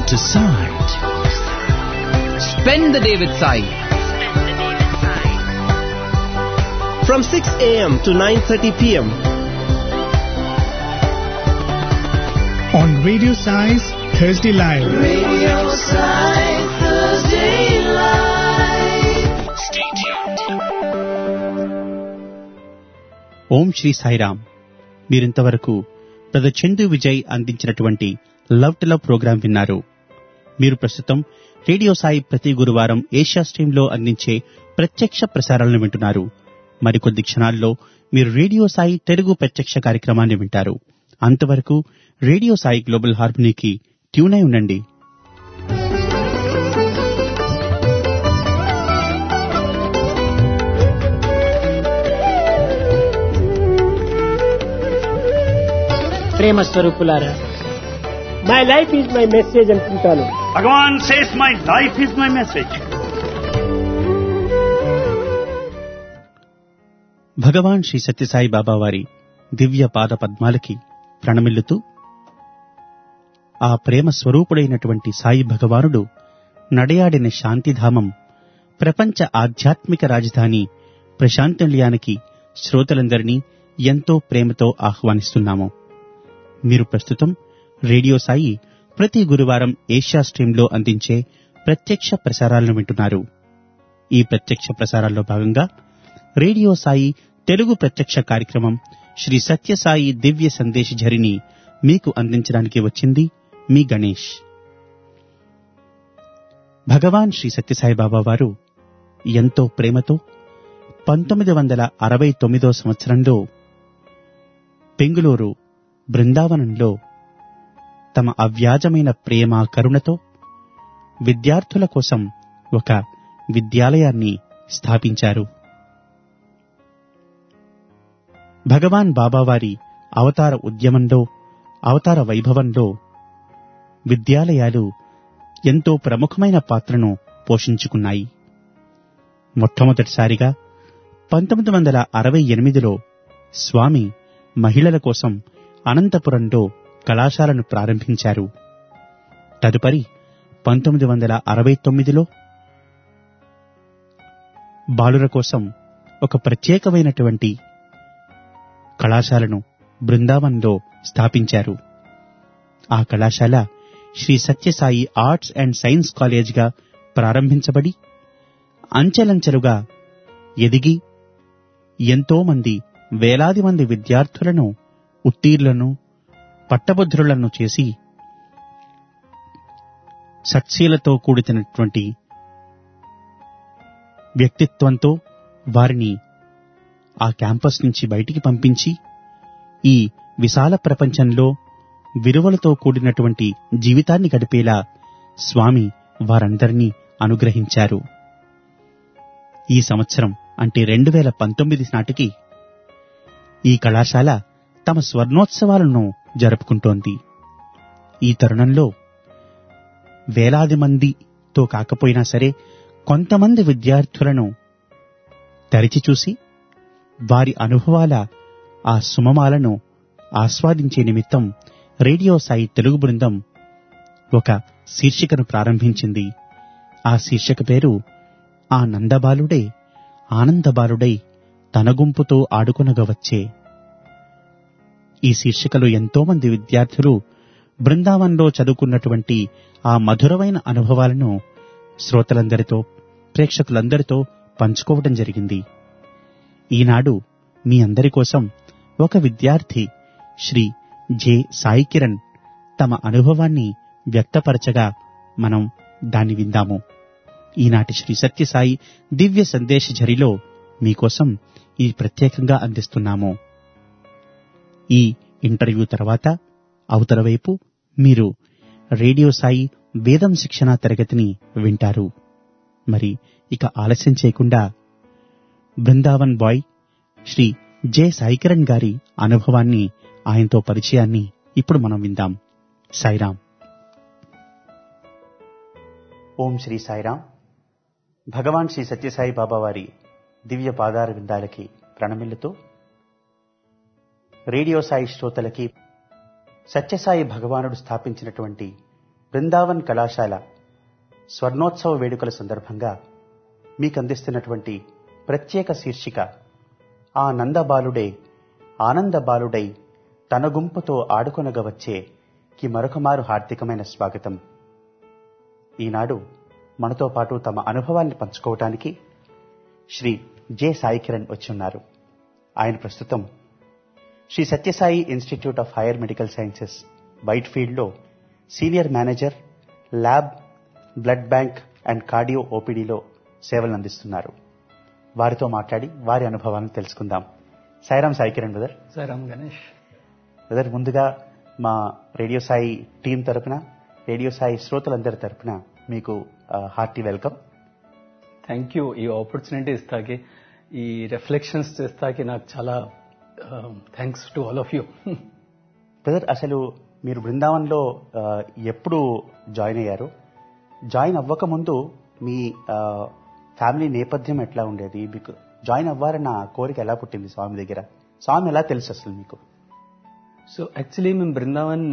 to side. Spend the day with Sai. From 6 a.m. to 9.30 p.m. on Radio Size Thursday Live. Radio Side Thursday Live. Stay tuned. ఓం శ్రీ సాయిరామ్ మీరింతవరకు brother Chandu Vijay అందించినటువంటి love to love programme విన్నారు మీరు ప్రస్తుతం radio Sai ప్రతి గురువారం Asia stream లో అందించే ప్రత్యక్ష ప్రసారాలను వింటున్నారు మరికొద్ది క్షణాల్లో మీరు రేడియో సాయి తెలుగు ప్రత్యక్ష కార్యక్రమాన్ని వింటారు అంతవరకు రేడియో సాయి గ్లోబల్ హార్మనీకి ట్యూన్ అయి ఉండండి ప్రేమ స్వరూపులారా my life is my message అనుకుంటాను Bhagavan says, My life is my message. Bhagavan Shri Sathya Sai Baba వారి దివ్య పాద పద్మాలకి ప్రణమిల్లుతూ ఆ ప్రేమ స్వరూపుడైనటువంటి సాయి భగవానుడు నడయాడిన శాంతిధామం ప్రపంచ ఆధ్యాత్మిక రాజధాని ప్రశాంతనిలయానికి శ్రోతలందరినీ ఎంతో ప్రేమతో ఆహ్వానిస్తున్నాము మీరు ప్రస్తుతం రేడియో సాయి ప్రతి గురువారం ఏషియా స్ట్రీమ్లో అందించే ప్రత్యక్ష ప్రసారాలను వింటున్నారు ఈ ప్రత్యక్ష ప్రసారాల్లో భాగంగా రేడియో సాయి తెలుగు ప్రత్యక్ష కార్యక్రమం శ్రీ సత్యసాయి దివ్య సందేశ్ ఝరిని మీకు అందించడానికి వచ్చింది మీ గణేష్ భగవాన్ శ్రీ సత్యసాయి బాబా వారు ఎంతో ప్రేమతో పంతొమ్మిది వందల అరవై తొమ్మిదో సంవత్సరంలో బెంగుళూరు బృందావనంలో తమ అవ్యాజమైన ప్రేమ కరుణతో విద్యార్థుల కోసం ఒక విద్యాలయాన్ని స్థాపించారు భగవాన్ బాబావారి అవతార ఉద్యమంలో అవతార వైభవంలో విద్యాలయాలు ఎంతో ప్రముఖమైన పాత్రను పోషించుకున్నాయి మొట్టమొదటిసారిగా పంతొమ్మిది వందల అరవై ఎనిమిదిలో స్వామి మహిళల కోసం అనంతపురంలో కళాశాలను ప్రారంభించారు తదుపరి పంతొమ్మిది వందల అరవై తొమ్మిదిలో బాలుర కోసం ఒక ప్రత్యేకమైనటువంటి కళాశాలను బృందావన్లో స్థాపించారు ఆ కళాశాల Shri Sathya Sai arts and science కాలేజ్గా ప్రారంభించబడి అంచెలంచెలుగా ఎదిగి ఎంతో మంది వేలాది మంది విద్యార్థులను ఉత్తీర్లను పట్టభద్రులను చేసి సత్శీలతో కూడినటువంటి వ్యక్తిత్వంతో వారిని ఆ క్యాంపస్ నుంచి బయటికి పంపించి ఈ విశాల ప్రపంచంలో విలువలతో కూడినటువంటి జీవితాన్ని గడిపేలా స్వామి వారందరినీ అనుగ్రహించారు ఈ సంవత్సరం అంటే రెండు వేల పంతొమ్మిది నాటికి ఈ కళాశాల తమ స్వర్ణోత్సవాలను జరుపుకుంటోంది ఈ తరుణంలో వేలాది మందితో కాకపోయినా సరే కొంతమంది విద్యార్థులను తరిచి చూసి వారి అనుభవాల ఆ సుమమాలను ఆస్వాదించే నిమిత్తం రేడియో సాయి తెలుగు బృందం ఒక శీర్షికను ప్రారంభించింది ఆ శీర్షిక పేరు ఆ నందబాలుడే ఆనందబాలుడై తన గుంపుతో ఆడుకొనగవచ్చే ఈ శీర్షికలో ఎంతో మంది విద్యార్థులు బృందావన్లో చదువుకున్నటువంటి ఆ మధురమైన అనుభవాలను శ్రోతలందరితో ప్రేక్షకులందరితో పంచుకోవడం జరిగింది ఈనాడు మీ అందరి కోసం ఒక విద్యార్థి శ్రీ జె సాయి కిరణ్ తమ అనుభవాన్ని వ్యక్తపరచగా మనం దాన్ని విందాము ఈనాటి శ్రీ సత్యసాయి దివ్య సందేశ ఝరిలో మీకోసం ఈ ప్రత్యేకంగా అందిస్తున్నాము ఈ ఇంటర్వ్యూ తర్వాత అవతల వైపు మీరు రేడియో సాయి వేదం శిక్షణ తరగతిని వింటారు మరి ఇక ఆలస్యం చేయకుండా బృందావన్ బాయ్ శ్రీ జె సాయికిరణ్ గారి అనుభవాన్ని ఆయనతో పరిచయాన్ని ఇప్పుడు మనం విందాం సాయిరాం ఓం శ్రీ సాయిరాం భగవాన్ శ్రీ సత్యసాయి బాబా వారి దివ్య పాదార విందాలకి ప్రణమిల్లుతూ రేడియో సాయి శ్రోతలకి సత్యసాయి భగవానుడు స్థాపించినటువంటి బృందావన్ కళాశాల స్వర్ణోత్సవ వేడుకల సందర్భంగా మీకు అందిస్తున్నటువంటి ప్రత్యేక శీర్షిక ఆ నందబాలుడే ఆనందబాలుడై తన గుంపుతో ఆడుకొనగ వచ్చే కి మరొకమారు హార్దికమైన స్వాగతం ఈనాడు మనతో పాటు తమ అనుభవాల్ని పంచుకోవటానికి శ్రీ జె సాయి కిరణ్ వచ్చి ఉన్నారు ఆయన ప్రస్తుతం Shri Sathya Sai institute of higher medical sciences white ఫీల్డ్లో senior manager lab blood bank and cardio ఓపీడీలో సేవలు అందిస్తున్నారు వారితో మాట్లాడి వారి అనుభవాలను తెలుసుకుందాం సాయిరాం సాయి కిరణ్ బ్రదర్ సాయిరామ్ గణేష్ బ్రదర్ ముందుగా మా రేడియో సాయి టీం తరపున రేడియో సాయి శ్రోతలందరి తరపున మీకు హార్టీ వెల్కమ్ థ్యాంక్ యూ ఈ ఆపర్చునిటీ ఇస్తాకి ఈ రిఫ్లెక్షన్స్ చేస్తాకి నాకు చాలా thanks to all of you brother అసలు మీరు బృందావన్లో ఆ, ఎప్పుడు జాయిన్ అయ్యారు జాయిన్ అవ్వక ముందు మీ ఆ, ఫ్యామిలీ నేపథ్యం ఎట్లా ఉండేది మీకు జాయిన్ అవ్వారన్న కోరిక ఎలా పుట్టింది స్వామి దగ్గర స్వామి ఎలా తెలుసు అసలు మీకు సో యాక్చువల్లీ మేము బృందావన్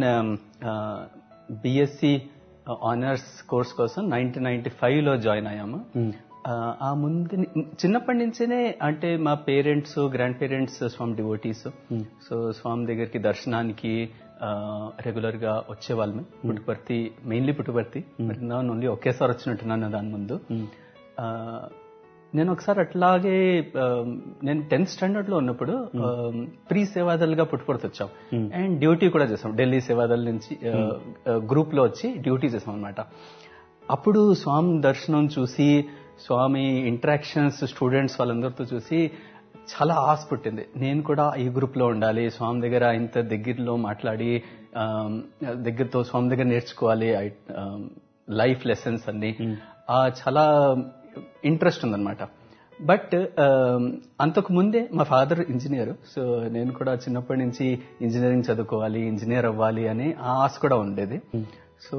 బిఎస్సి ఆనర్స్ కోర్స్ కోసం నైన్టీన్ నైన్టీ ఫైవ్లో జాయిన్ అయ్యాము ఆ, ఆ ముందు చిన్నప్పటి నుంచేనే అంటే మా parents grand parents Swami devotees so Swami దగ్గరికి దర్శనానికి రెగ్యులర్ గా వచ్చేవాళ్ళమే పుట్టుపర్తి మెయిన్లీ పుట్టుపర్తి బృందావన్ ఓన్లీ ఒకేసారి వచ్చినట్టున్నాను దాని ముందు ఆ, నేను ఒకసారి అట్లాగే ఆ, నేను టెన్త్ స్టాండర్డ్ లో ఉన్నప్పుడు ప్రీ సేవాదలుగా పుట్టుపర్తి వచ్చాం అండ్ డ్యూటీ కూడా చేసాం ఢిల్లీ సేవాదల్ నుంచి గ్రూప్ లో వచ్చి డ్యూటీ చేసాం అనమాట అప్పుడు స్వామి దర్శనం చూసి స్వామి ఇంటరాక్షన్స్ స్టూడెంట్స్ వాళ్ళందరితో చూసి చాలా ఆశ పుట్టింది నేను కూడా ఈ గ్రూప్ లో ఉండాలి స్వామి దగ్గర ఇంత దగ్గరలో మాట్లాడి ఆ, దగ్గరతో స్వామి దగ్గర నేర్చుకోవాలి లైఫ్ లెసన్స్ అన్ని ఆ, చాలా ఇంట్రెస్ట్ ఉందన్నమాట బట్ అంతకు ముందే మా ఫాదర్ ఇంజనీర్ సో నేను కూడా చిన్నప్పటి నుంచి ఇంజనీరింగ్ చదువుకోవాలి ఇంజనీర్ అవ్వాలి అని ఆ ఆశ కూడా ఉండేది సో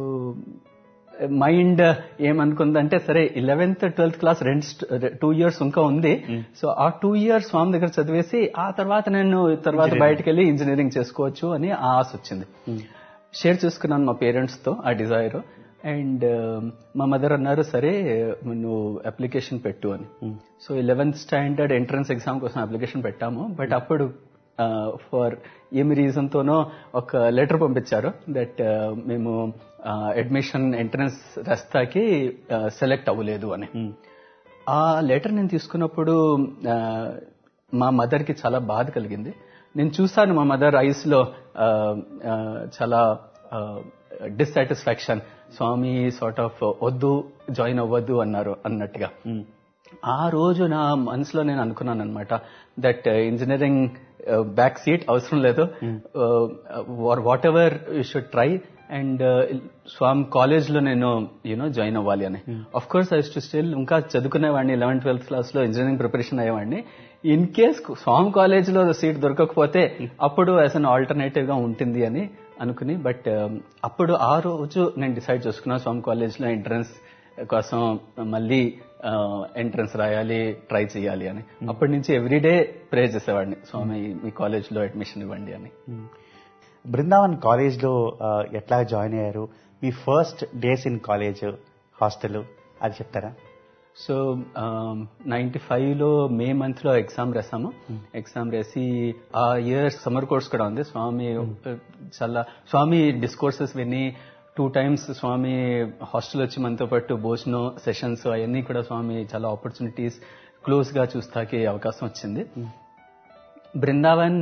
మైండ్ ఏమనుకుందంటే సరే ఇలెవెన్త్ ట్వెల్త్ క్లాస్ రెండు టూ ఇయర్స్ ఇంకా ఉంది సో ఆ టూ ఇయర్స్ స్వామి దగ్గర చదివేసి ఆ తర్వాత నేను తర్వాత బయటకు వెళ్ళి ఇంజనీరింగ్ చేసుకోవచ్చు అని ఆ ఆశ వచ్చింది షేర్ చేసుకున్నాను మా పేరెంట్స్ తో ఆ డిజైర్ అండ్ మా మదర్ అన్నారు సరే నువ్వు అప్లికేషన్ పెట్టు అని so eleventh standard entrance exam కోసం అప్లికేషన్ పెట్టాము బట్ అప్పుడు ఫర్ ఏమి రీజన్ తోనో ఒక లెటర్ పంపించారు దట్ మేము అడ్మిషన్ ఎంట్రన్స్ రస్తాకి సెలెక్ట్ అవ్వలేదు అని ఆ లెటర్ నేను తీసుకున్నప్పుడు ఆ, మా మదర్ కి చాలా బాధ కలిగింది నేను చూసాను మా మదర్ ఐస్ లో ఆ, ఆ, చాలా డిస్సాటిస్ఫాక్షన్ స్వామి సార్ట్ ఆఫ్ వద్దు జాయిన్ అవ్వద్దు అన్నారు అన్నట్టుగా ఆ రోజు నా మనసులో నేను అనుకున్నాను అనమాట దట్ ఇంజనీరింగ్ బ్యాక్ సీట్ అవసరం లేదు whatever you should try and Swami college లో నేను యూనో జాయిన్ అవ్వాలి అని of course I to still ఇంకా చదువుకునేవాడిని లెవెన్త్ ట్వెల్త్ క్లాస్ లో ఇంజనీరింగ్ ప్రిపరేషన్ అయ్యేవాడిని ఇన్ కేస్ స్వామి కాలేజ్ లో సీట్ దొరకకపోతే అప్పుడు యాజ్ అన్ ఆల్టర్నేటివ్ గా ఉంటుంది అని అనుకుని బట్ అప్పుడు ఆ రోజు నేను డిసైడ్ చేసుకున్నా స్వామి కాలేజ్ లో ఎంట్రన్స్ కోసం మళ్ళీ ఎంట్రన్స్ రాయాలి ట్రై చేయాలి అని అప్పటి నుంచి ఎవ్రీడే ప్రే చేసేవాడిని స్వామి మీ కాలేజ్ లో అడ్మిషన్ ఇవ్వండి అని బృందావన్ కాలేజ్లో ఆ, ఎట్లా జాయిన్ అయ్యారు మీ first days in college hostel అది చెప్తారా సో నైన్టీ ఫైవ్ లో మే మంత్ లో ఎగ్జామ్ రాసాము ఎగ్జామ్ రాసి ఆ ఇయర్ సమ్మర్ కోర్స్ కూడా ఉంది స్వామి uh, చాలా స్వామి డిస్కోర్సెస్ విని టూ టైమ్స్ స్వామి హాస్టల్ వచ్చి మనతో పాటు భోజనం సెషన్స్ అవన్నీ కూడా స్వామి చాలా ఆపర్చునిటీస్ క్లోజ్ గా చూస్తాకి అవకాశం వచ్చింది బృందావన్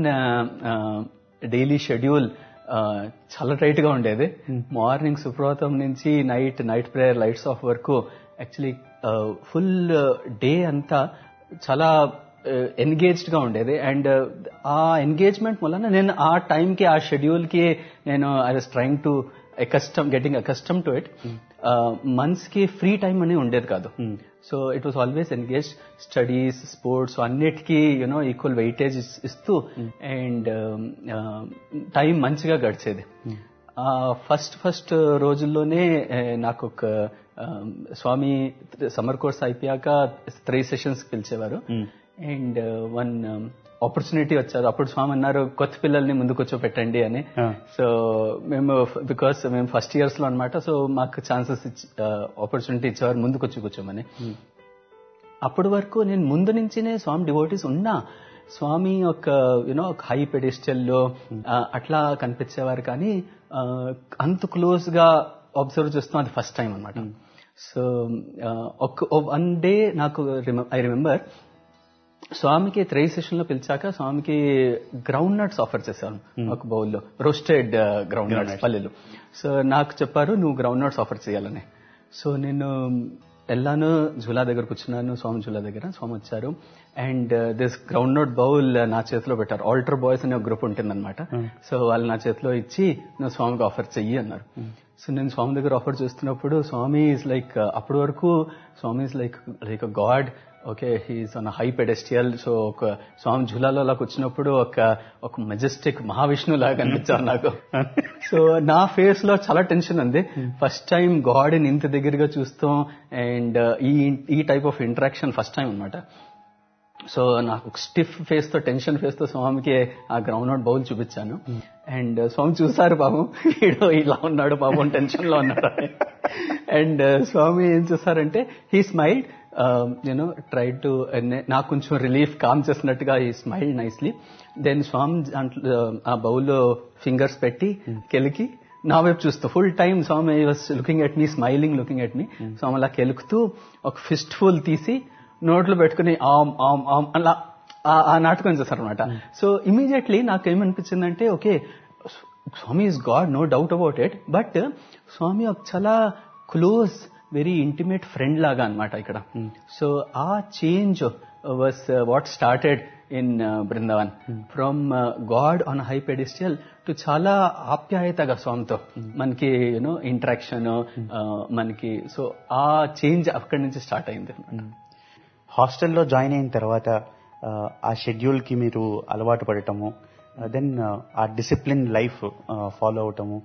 డైలీ షెడ్యూల్ చాలా టైట్ గా ఉండేది మార్నింగ్ సుప్రభాతం నుంచి night night prayer lights off వరకు యాక్చువల్లీ ఫుల్ డే అంతా చాలా ఎన్గేజ్డ్ గా ఉండేది అండ్ ఆ ఎంగేజ్మెంట్ వలన నేను ఆ టైంకి ఆ షెడ్యూల్ కి నేను I was trying to accustom getting accustom to it months కి ఫ్రీ టైం అని ఉండేది కాదు so it was always engage studies sports అన్నిటికీ యునో ఈక్వల్ వెయిటేజ్ ఇస్తూ అండ్ టైం మంచిగా గడిచేది ఫస్ట్ ఫస్ట్ రోజుల్లోనే eh, నాకు ఒక um, స్వామి సమ్మర్ కోర్స్ అయిపోయాక త్రీ సెషన్స్ పిలిచేవారు అండ్ వన్ ఆపర్చునిటీ వచ్చారు అప్పుడు స్వామి అన్నారు కొత్త పిల్లల్ని ముందు కూర్చోపెట్టండి అని ఆ. సో మేము బికాస్ మేము ఫస్ట్ ఇయర్స్ లో అనమాట సో మాకు ఛాన్సెస్ ఇచ్చి ఆపర్చునిటీ ఇచ్చేవారు ముందుకు వచ్చి కూర్చోమని అప్పటి వరకు నేను ముందు నుంచినే స్వామి డివోటీస్ ఉన్నా స్వామి ఒక యూనో ఒక హై పెడిస్టల్లో అట్లా కనిపించేవారు కానీ ఆ, అంత క్లోజ్ గా అబ్జర్వ్ చేస్తాం అది ఫస్ట్ టైం అనమాట సో ఒక వన్ డే నాకు ఐ రిమెంబర్ స్వామికి త్రై సెషన్ లో పిలిచాక స్వామికి గ్రౌండ్ నట్స్ ఆఫర్ చేశాను ఒక బౌల్లో రోస్టెడ్ గ్రౌండ్ నట్స్ పల్లెలు సో నాకు చెప్పారు నువ్వు గ్రౌండ్ నట్స్ ఆఫర్ చేయాలని సో నేను వెళ్ళాను జూలా దగ్గర కూర్చున్నాను స్వామి జూలా దగ్గర స్వామి వచ్చారు and this groundnut bowl నా చేతిలో పెట్టారు ఆల్టర్ బాయ్స్ అనే ఒక గ్రూప్ ఉంటుందన్నమాట సో వాళ్ళు నా చేతిలో ఇచ్చి నువ్వు స్వామికి ఆఫర్ చెయ్యి అన్నారు సో నేను స్వామి దగ్గర ఆఫర్ చేస్తున్నప్పుడు స్వామి ఇస్ లైక్ అప్పటి వరకు Swami is like like God okay he's on high pedestal so ఒక స్వామి జూలాలో అలా వచ్చినప్పుడు ఒక ఒక మెజెస్టిక్ మహావిష్ణు లాగా అనిపించారు నాకు సో నా ఫేస్ లో చాలా టెన్షన్ ఉంది ఫస్ట్ టైం గాడ్ ని ఇంత దగ్గరగా చూస్తాం అండ్ ఈ ఈ type of interaction first time అన్నమాట సో నాకు స్టిఫ్ ఫేస్ తో టెన్షన్ ఫేస్ తో స్వామికి ఆ గ్రౌండ్ అవుట్ బౌల్ చూపించాను అండ్ స్వామి చూసారు పాపం వీడు ఇలా ఉన్నాడు పాపం టెన్షన్ లో ఉన్నాడు అండ్ స్వామి ఏం చేశారంటే he smiled you know try to నాకు కొంచెం రిలీఫ్ కామ్ చేసినట్టుగా ఈ స్మైల్ నైస్లీ దెన్ స్వామి దాంట్లో ఆ బౌల్లో ఫింగర్స్ పెట్టి కెలికి నా వైపు చూస్తూ full time Swami was looking at me smiling looking at me Swami అలా కెలుకుతూ ఒక ఫిస్ట్ ఫుల్ తీసి నోట్లో పెట్టుకుని ఆమ్ ఆమ్ ఆమ్ అలా ఆ- ఆ నాటకం చేశారనమాట సో ఇమీడియట్లీ నాకు ఏమనిపించిందంటే okay Swami is god no doubt about it but Swami ఒక చాలా క్లోజ్ వెరీ ఇంటిమేట్ ఫ్రెండ్ లాగా అన్నమాట ఇక్కడ so uh change was what started in Brindavan from god on high pedestal to చాలా ఆప్యాయతగా స్వామితో మనకి యూనో ఇంటరాక్షన్ మనకి సో ఆ చేంజ్ అక్కడి నుంచి స్టార్ట్ అయింది హాస్టల్లో జాయిన్ అయిన తర్వాత ఆ, ఆ షెడ్యూల్ కి మీరు అలవాటు పడటము then uh discipline life follow అవటము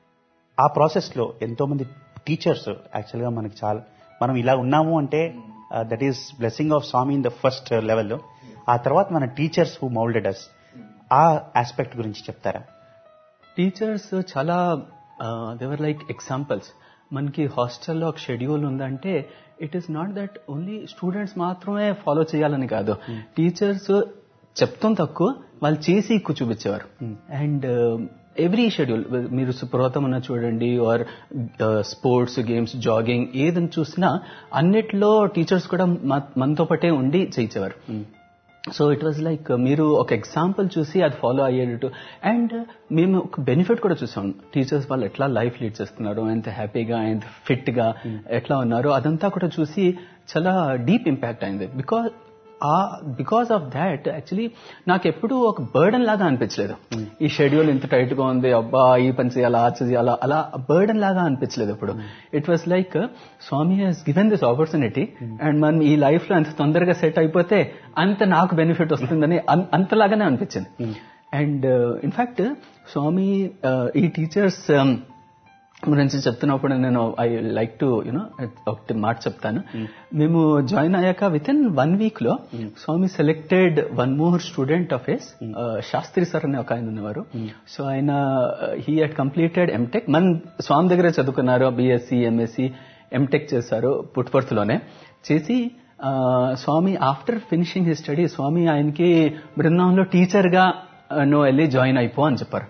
ఆ ప్రాసెస్ లో ఎంతో మంది టీచర్స్ యాక్చువల్ గా మనకి చాలా మనం ఇలా ఉన్నాము అంటే that is blessing of Swami in the first లెవెల్లో ఆ తర్వాత మన టీచర్స్ హూ మౌల్డెడ్ అస్ ఆ ఆస్పెక్ట్ గురించి చెప్తారా టీచర్స్ చాలా దేవర్ లైక్ ఎగ్జాంపుల్స్ మనకి హాస్టల్లో ఒక షెడ్యూల్ ఉందంటే it is not that only students మాత్రమే ఫాలో చేయాలని కాదు టీచర్స్ చెప్తాం తక్కువ వాళ్ళు చేసి ఎక్కువ చూపించేవారు అండ్ ఎవ్రీ షెడ్యూల్ మీరు సుప్రభాతం ఉన్న చూడండి ఆర్ స్పోర్ట్స్ గేమ్స్ జాగింగ్ ఏదని చూసినా అన్నిట్లో టీచర్స్ కూడా మ- మనతో పాటే ఉండి చేయించేవారు సో ఇట్ వాజ్ లైక్ మీరు ఒక ఎగ్జాంపుల్ చూసి అది ఫాలో అయ్యేటట్టు అండ్ మేము ఒక బెనిఫిట్ కూడా చూసాం టీచర్స్ వాళ్ళు ఎట్లా లైఫ్ లీడ్ చేస్తున్నారు ఎంత హ్యాపీగా ఎంత ఫిట్ గా ఎట్లా ఉన్నారు అదంతా కూడా చూసి చాలా డీప్ ఇంపాక్ట్ అయింది because uh because of that actually నాకు ఎప్పుడూ ఒక బర్డన్ లాగా అనిపించలేదు ఈ షెడ్యూల్ ఇంత టైట్ గా ఉంది అబ్బా ఈ పని చేయాలా ఆ చేయాలా అలా బర్డన్ లాగా అనిపించలేదు ఇప్పుడు it was like Swami he's given this opportunity and మనం ఈ లైఫ్ లో ఎంత తొందరగా సెట్ అయిపోతే అంత నాకు బెనిఫిట్ వస్తుందని అన్- అంతలాగానే అనిపించింది అండ్ ఇన్ఫాక్ట్ స్వామి uh, ఈ టీచర్స్ గురించి చెప్తున్నప్పుడు నేను ఐ లైక్ టు యునో ఒకటి మాట చెప్తాను మేము జాయిన్ అయ్యాక విత్ ఇన్ వన్ వీక్ లో Swami selected one more student of S Shastri sir అనే ఒక ఆయన ఉన్నవారు సో ఆయన హీ హెడ్ కంప్లీటెడ్ ఎంటెక్ మన స్వామి దగ్గరే చదువుకున్నారు బిఎస్సి ఎంఎస్సి ఎంటెక్ చేశారు పుట్టుపర్తిలోనే చేసి uh, Swami after finishing his study Swami ఆయనకి బృందావనంలో టీచర్ గా ఆ, నువ్వు వెళ్ళి జాయిన్ అయిపో అని చెప్పారు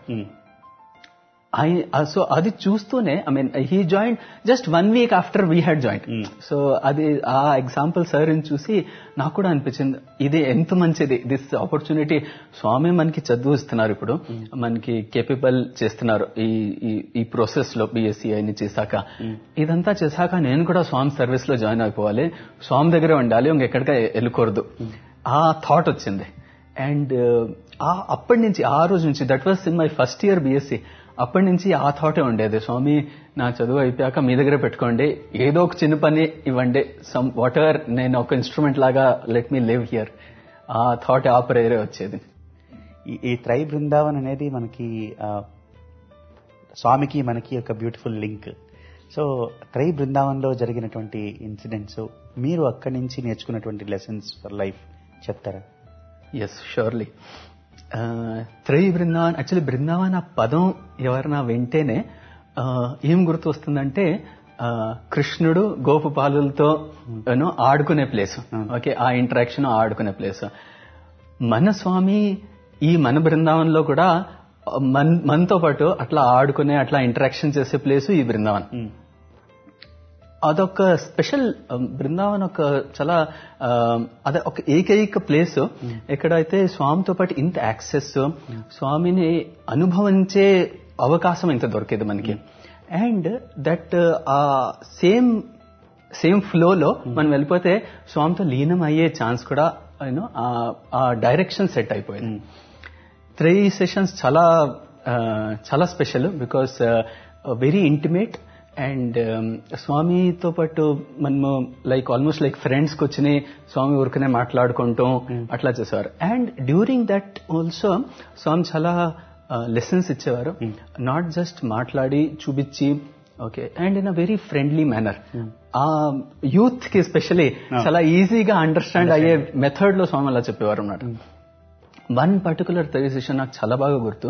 సో అది చూస్తూనే I mean he join just one week after we had join so అది ఆ ఎగ్జాంపుల్ సార్ చూసి నాకు కూడా అనిపించింది ఇది ఎంత మంచిది దిస్ ఆపర్చునిటీ స్వామి మనకి చదువు ఇస్తున్నారు ఇప్పుడు మనకి కేపబుల్ చేస్తున్నారు ఈ ఈ- ఈ ప్రాసెస్ లో బిఎస్సి అయిన చేశాక ఇదంతా చేశాక నేను కూడా స్వామి సర్వీస్ లో జాయిన్ అయిపోవాలి స్వామి దగ్గర ఉండాలి ఇంకెక్కడికి వెళ్ళకూడదు ఆ థాట్ వచ్చింది అండ్ ఆ అప్పటి నుంచి ఆ రోజు నుంచి that was in my first year BSc అప్పటి నుంచి ఆ థాటే ఉండేది స్వామి నా చదువు అయిపోయాక మీ దగ్గరే పెట్టుకోండి ఏదో ఒక చిన్న పని ఇవ్వండి సమ్ వాట్ ఎవర్ నేను ఒక ఇన్స్ట్రుమెంట్ లాగా let me live here uh thought ఆ ప్రేరే వచ్చేది ఈ- ఈ త్రై బృందావన్ అనేది మనకి ఆ, స్వామికి మనకి ఒక బ్యూటిఫుల్ లింక్ సో త్రై బృందావన్లో జరిగినటువంటి ఇన్సిడెంట్స్ మీరు అక్కడి నుంచి నేర్చుకున్నటువంటి లెసన్స్ ఫర్ లైఫ్ చెప్తారా yes surely Trayee Brindavan actually Brindavan ఆ పదం ఎవరైనా వింటేనే ఆ, ఏం గుర్తు వస్తుందంటే ఆ, కృష్ణుడు గోపపాలులతో యూనో ఆడుకునే ప్లేస్ ఓకే ఆ ఇంటరాక్షన్ ఆడుకునే ప్లేస్ మన స్వామి ఈ మన బృందావనంలో కూడా మన మనతో పాటు అట్లా ఆడుకునే అట్లా ఇంటరాక్షన్ చేసే ప్లేస్ ఈ బృందావన్ అదొక స్పెషల్ బృందావన్ ఒక చాలా ఆ, అదే ఒక ఏకైక ప్లేస్ ఎక్కడైతే స్వామితో పాటు ఇంత యాక్సెస్ స్వామిని అనుభవించే అవకాశం ఇంత దొరికేది మనకి and that uh same same ఫ్లోలో మనం వెళ్ళిపోతే స్వామితో లీనం అయ్యే ఛాన్స్ కూడా యూనో ఆ డైరెక్షన్ సెట్ అయిపోయింది త్రీ సెషన్స్ చాలా ఆ, చాలా special because very intimate and స్వామితో పాటు మనము లైక్ ఆల్మోస్ట్ లైక్ ఫ్రెండ్స్కి వచ్చి స్వామి ఊరికనే మాట్లాడుకుంటాం అట్లా చేసేవారు and during that also Swami చాలా లెసన్స్ ఇచ్చేవారు నాట్ జస్ట్ మాట్లాడి చూపించి okay and in a very friendly manner uh youth కి స్పెషలీ చాలా ఈజీగా అండర్స్టాండ్ అయ్యే మెథడ్ లో స్వామి అలా చెప్పేవారు అన్నమాట వన్ పర్టికులర్ థెరీ సెషన్ నాకు చాలా బాగా గుర్తు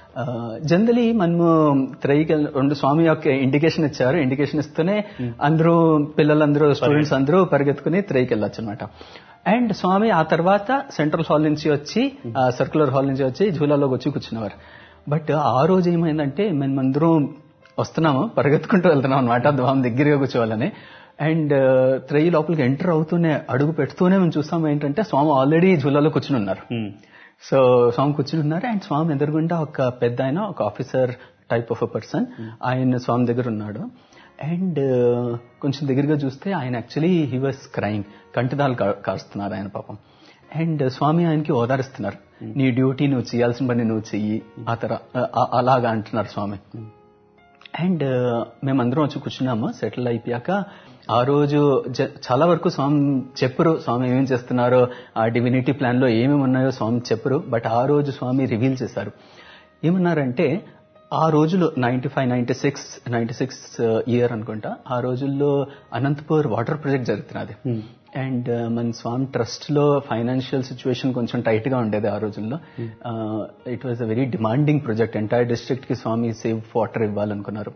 జనరలీ మనము త్రైకి రెండు స్వామి యొక్క ఇండికేషన్ ఇచ్చారు ఇండికేషన్ ఇస్తూనే అందరూ పిల్లలందరూ స్టూడెంట్స్ అందరూ పరిగెత్తుకుని త్రైకి వెళ్ళొచ్చు అనమాట అండ్ స్వామి ఆ తర్వాత సెంట్రల్ హాల్ నుంచి వచ్చి సర్కులర్ హాల్ నుంచి వచ్చి జూలాలోకి వచ్చి కూర్చునేవారు బట్ ఆ రోజు ఏమైందంటే మేమందరం వస్తున్నాము పరిగెత్తుకుంటూ వెళ్తున్నాం అనమాట స్వామి దగ్గరగా కూర్చోవాలని అండ్ త్రై లోపలికి ఎంటర్ అవుతూనే అడుగు పెడుతూనే మేము చూస్తాం ఏంటంటే స్వామి ఆల్రెడీ జూలాలో కూర్చుని ఉన్నారు సో స్వామి కూర్చుని ఉన్నారు అండ్ స్వామి ఎదురుగుండా ఒక పెద్ద ఆయన ఒక officer type of a person ఆయన స్వామి దగ్గర ఉన్నాడు అండ్ కొంచెం దగ్గరగా చూస్తే ఆయన యాక్చువల్లీ హీ వాస్ క్రైమ్ కంటిదాలు కారుస్తున్నారు ఆయన పాపం అండ్ స్వామి ఆయనకి ఓదారిస్తున్నారు నీ డ్యూటీ నువ్వు చేయాల్సిన పని నువ్వు చెయ్యి ఆ తర ఆ- అలాగా అంటున్నారు స్వామి అండ్ మేమందరం వచ్చి కూర్చున్నాము సెటిల్ అయిపోయాక ఆ రోజు జ- చాలా వరకు స్వామి చెప్పరు స్వామి ఏమేం చేస్తున్నారో ఆ డివినిటీ ప్లాన్ లో ఏమేమి ఉన్నాయో స్వామి చెప్పరు బట్ ఆ రోజు స్వామి రివీల్ చేశారు ఏమన్నారంటే ఆ రోజులో ninety five ninety six ninety six year అనుకుంటా ఆ రోజుల్లో అనంతపూర్ వాటర్ ప్రాజెక్ట్ జరుగుతున్నది అండ్ మన స్వామి ట్రస్ట్ లో ఫైనాన్షియల్ సిచ్యువేషన్ కొంచెం టైట్ గా ఉండేది ఆ రోజుల్లో it was a very demanding project entire district కి స్వామి సేవ్ వాటర్ ఇవ్వాలనుకున్నారు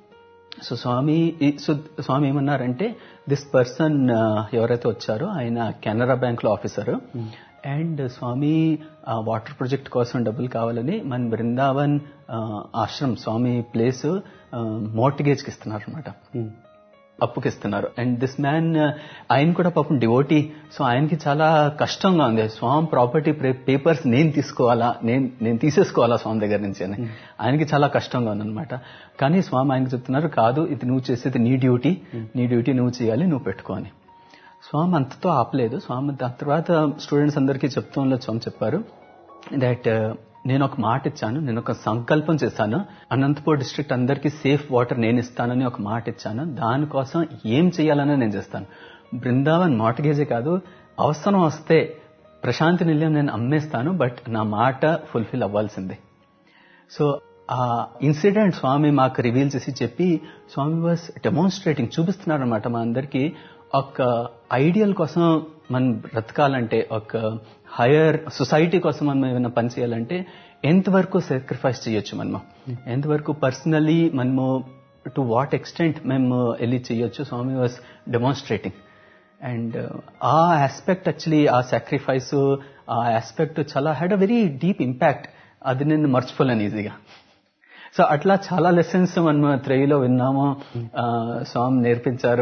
సో స్వామి ఈ- సో స్వామి ఏమన్నారంటే దిస్ పర్సన్ ఎవరైతే వచ్చారో ఆయన కెనరా బ్యాంక్ లో officer and Swami water project కోసం డబ్బులు కావాలని మన బృందావన్ ఆ, ఆశ్రమ్ స్వామి ప్లేస్ మోర్టిగేజ్ కి ఇస్తున్నారు అనమాట అప్పుకి ఇస్తున్నారు అండ్ దిస్ మ్యాన్ ఆయన కూడా పాపం డివోటీ సో ఆయనకి చాలా కష్టంగా ఉంది స్వామి ప్రాపర్టీ పేపర్స్ నేను తీసుకోవాలా నేను నేను తీసేసుకోవాలా స్వామి దగ్గర నుంచి అని ఆయనకి చాలా కష్టంగా ఉందన్నమాట కానీ స్వామి ఆయనకి చెప్తున్నారు కాదు ఇది నువ్వు చేసేది నీ డ్యూటీ నీ డ్యూటీ నువ్వు చేయాలి నువ్వు పెట్టుకో అని స్వామి అంతతో ఆపలేదు స్వామి దాని తర్వాత స్టూడెంట్స్ అందరికీ చెప్తూ ఉన్న స్వామి చెప్పారు దట్ నేను ఒక మాట ఇచ్చాను నేను ఒక సంకల్పం చేశాను అనంతపూర్ డిస్ట్రిక్ట్ అందరికీ సేఫ్ వాటర్ నేను ఇస్తానని ఒక మాట ఇచ్చాను దానికోసం ఏం చేయాలని నేను చేస్తాను బృందావన్ మార్టగేజే కాదు అవసరం వస్తే ప్రశాంతి నిలయం నేను అమ్మేస్తాను బట్ నా మాట ఫుల్ఫిల్ అవ్వాల్సిందే సో ఆ ఇన్సిడెంట్ స్వామి మాకు రివీల్ చేసి చెప్పి స్వామి వాస్ డెమాన్స్ట్రేటింగ్ చూపిస్తున్నారు అనమాట మా అందరికి ఒక ఐడియల్ కోసం మనం బ్రతకాలంటే ఒక హయర్ సొసైటీ కోసం మనం ఏమైనా పని చేయాలంటే ఎంతవరకు సాక్రిఫైస్ చేయొచ్చు మనము ఎంతవరకు పర్సనలీ మనము టు వాట్ ఎక్స్టెంట్ మేము వెళ్ళి చేయొచ్చు Swami was demonstrating and uh aspect actually uh sacrifice uh aspect చాలా had a very deep impact అది నేను మర్చిపోలేను ఈజీగా సో అట్లా చాలా లెసన్స్ మనం త్రేయిలో విన్నాము ఆ, స్వామి నేర్పించారు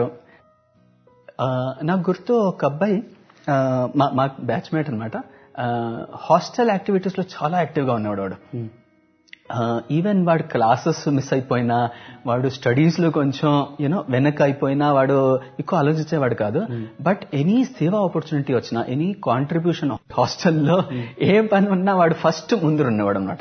ఆ, నాకు గుర్తు ఒక అబ్బాయి ఆ, మా మా బ్యాచ్మేట్ అనమాట హాస్టల్ యాక్టివిటీస్ లో చాలా యాక్టివ్ గా ఉన్నవాడు వాడు ఈవెన్ వాడు క్లాసెస్ మిస్ అయిపోయినా వాడు స్టడీస్ లో కొంచెం యూనో వెనక అయిపోయినా వాడు ఎక్కువ ఆలోచించేవాడు కాదు బట్ ఎనీ సేవా ఆపర్చునిటీ వచ్చినా ఎనీ కాంట్రిబ్యూషన్ హాస్టల్లో ఏ పని ఉన్నా వాడు ఫస్ట్ ముందు ఉన్నవాడు అనమాట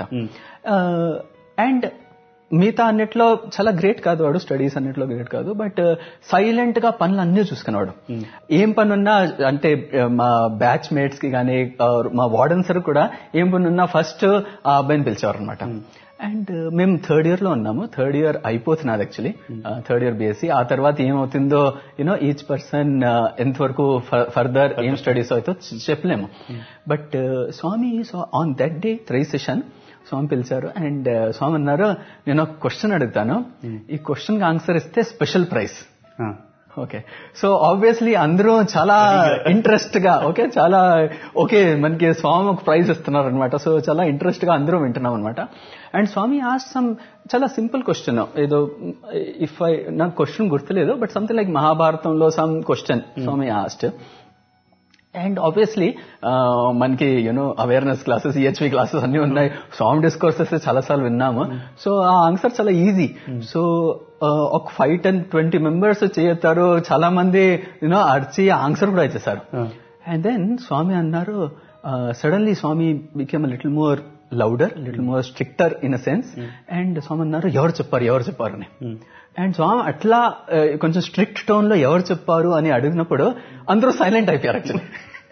అండ్ మిగతా అన్నిట్లో చాలా గ్రేట్ కాదు వాడు స్టడీస్ అన్నిట్లో గ్రేట్ కాదు బట్ సైలెంట్ గా పనులు అన్నీ చూసుకునేవాడు ఏం పని ఉన్నా అంటే ఆ, మా బ్యాచ్ మేట్స్ కి కానీ మా వార్డెన్స్ కూడా ఏం పని ఉన్నా ఫస్ట్ ఆ అబ్బాయిని పిలిచేవారు అనమాట అండ్ మేము థర్డ్ ఇయర్ లో ఉన్నాము థర్డ్ ఇయర్ అయిపోతున్నది యాక్చువల్లీ థర్డ్ ఇయర్ బీఎస్సీ ఆ తర్వాత ఏమవుతుందో యూనో ఈచ్ పర్సన్ ఎంతవరకు ఫర్దర్ ఏం స్టడీస్ అవుతో చెప్పలేము but Swami so on that day Trayee session Swami పిలిచారు అండ్ స్వామి అన్నారు నేను ఒక క్వశ్చన్ అడుగుతాను ఈ క్వశ్చన్ ఆన్సర్ ఇస్తే special prize okay so obviously అందరూ చాలా ఇంట్రెస్ట్ గా ఓకే చాలా ఓకే మనకి స్వామి ఒక ప్రైజ్ ఇస్తున్నారు అనమాట సో చాలా ఇంట్రెస్ట్ గా అందరూ వింటున్నాం అనమాట అండ్ స్వామి ఆస్ట్ సమ్ చాలా సింపుల్ క్వశ్చన్ ఏదో ఇఫ్ ఐ నాకు క్వశ్చన్ గుర్తులేదు బట్ సంథింగ్ లైక్ మహాభారతంలో some question Swami asked and obviously మనకి you know awareness classes EHV classes అన్ని ఉన్నాయి సాంగ్ డిస్కోర్సెస్ చాలా సార్లు విన్నాము సో ఆ ఆన్సర్ చాలా ఈజీ సో ఒక ఫైవ్ టెన్ ట్వంటీ మెంబర్స్ చేస్తారు చాలా మంది యూనో అడిచి ఆన్సర్ కూడా ఇచ్చేసారు అండ్ దెన్ స్వామి అన్నారు suddenly Swami became little more louder little more stricter in a sense and Swami అన్నారు ఎవరు చెప్పారు ఎవరు చెప్పారు అని అండ్ స్వామి అట్లా కొంచెం స్ట్రిక్ట్ టోన్ లో ఎవరు చెప్పారు అని అడిగినప్పుడు అందరూ సైలెంట్ అయిపోయారు actually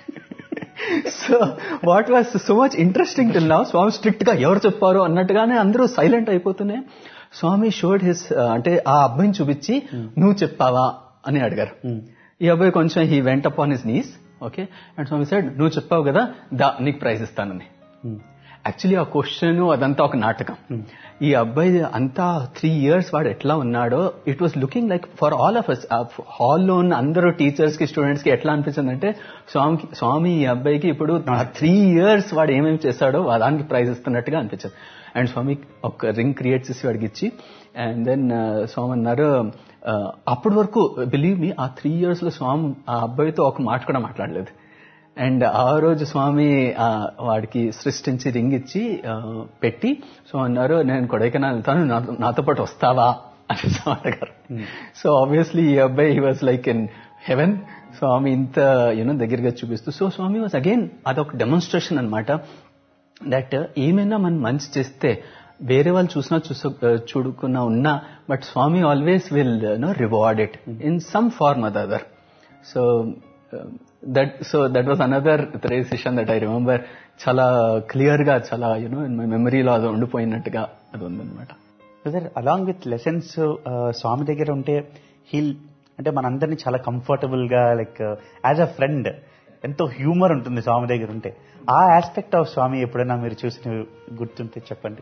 so what was so much interesting till now Swami strict గా ఎవరు చెప్పారు అన్నట్టుగానే అందరూ సైలెంట్ అయిపోతూనే స్వామి షోడ్ హిస్ అంటే ఆ అబ్బాయిని చూపించి నువ్వు చెప్పావా అని అడిగారు ఈ అబ్బాయి కొంచెం he went upon his knees okay and Swami side నువ్వు చెప్పావు కదా దా నీకు ప్రైజ్ ఇస్తానని యాక్చువల్లీ ఆ క్వశ్చన్ అదంతా ఒక నాటకం ఈ అబ్బాయి అంతా త్రీ ఇయర్స్ వాడు ఎట్లా ఉన్నాడో it was looking like for all of us హాల్లో ఉన్న అందరూ టీచర్స్ కి స్టూడెంట్స్ కి ఎట్లా అనిపించింది అంటే స్వామి స్వామి ఈ అబ్బాయికి ఇప్పుడు త్రీ ఇయర్స్ వాడు ఏమేమి చేశాడో దానికి ప్రైజ్ ఇస్తున్నట్టుగా అనిపించింది అండ్ స్వామి ఒక రింగ్ క్రియేట్ చేసి వాడికి ఇచ్చి అండ్ దెన్ స్వామి అన్నారు అప్పటి వరకు బిలీవ్ మీ ఆ త్రీ ఇయర్స్ లో స్వామి ఆ అబ్బాయితో ఒక మాట కూడా మాట్లాడలేదు అండ్ ఆ రోజు స్వామి వాడికి సృష్టించి రింగ్ ఇచ్చి పెట్టి సో అన్నారు నేను కొడైకెనాల్ వెళ్తాను నాతో పాటు వస్తావా అని స్వామి అడిగారు సో ఆబ్వియస్లీ ఈ అబ్బాయి he was like in heaven Swami ఇంత యూనో దగ్గరగా చూపిస్తూ సో స్వామి వాజ్ అగైన్ అదొక డెమాన్స్ట్రేషన్ అనమాట దట్ ఏమైనా మనం మంచి చేస్తే వేరే వాళ్ళు చూసినా చూస చూడుకున్నా ఉన్నా but Swami always will know reward it in some form other so that so that was another three session that I remember చాలా క్లియర్ గా చాలా యూనో ఇన్ మై మెమరీలో అది ఉండిపోయినట్టుగా అది ఉందన్నమాట brother along with lessons Swami దగ్గర ఉంటే హీల్ అంటే మనందరినీ చాలా కంఫర్టబుల్ గా లైక్ యాజ్ అ ఫ్రెండ్ ఎంతో హ్యూమర్ ఉంటుంది స్వామి దగ్గర ఉంటే ఆ ఆస్పెక్ట్ ఆఫ్ స్వామి ఎప్పుడైనా మీరు చూసిన గుర్తుంటే చెప్పండి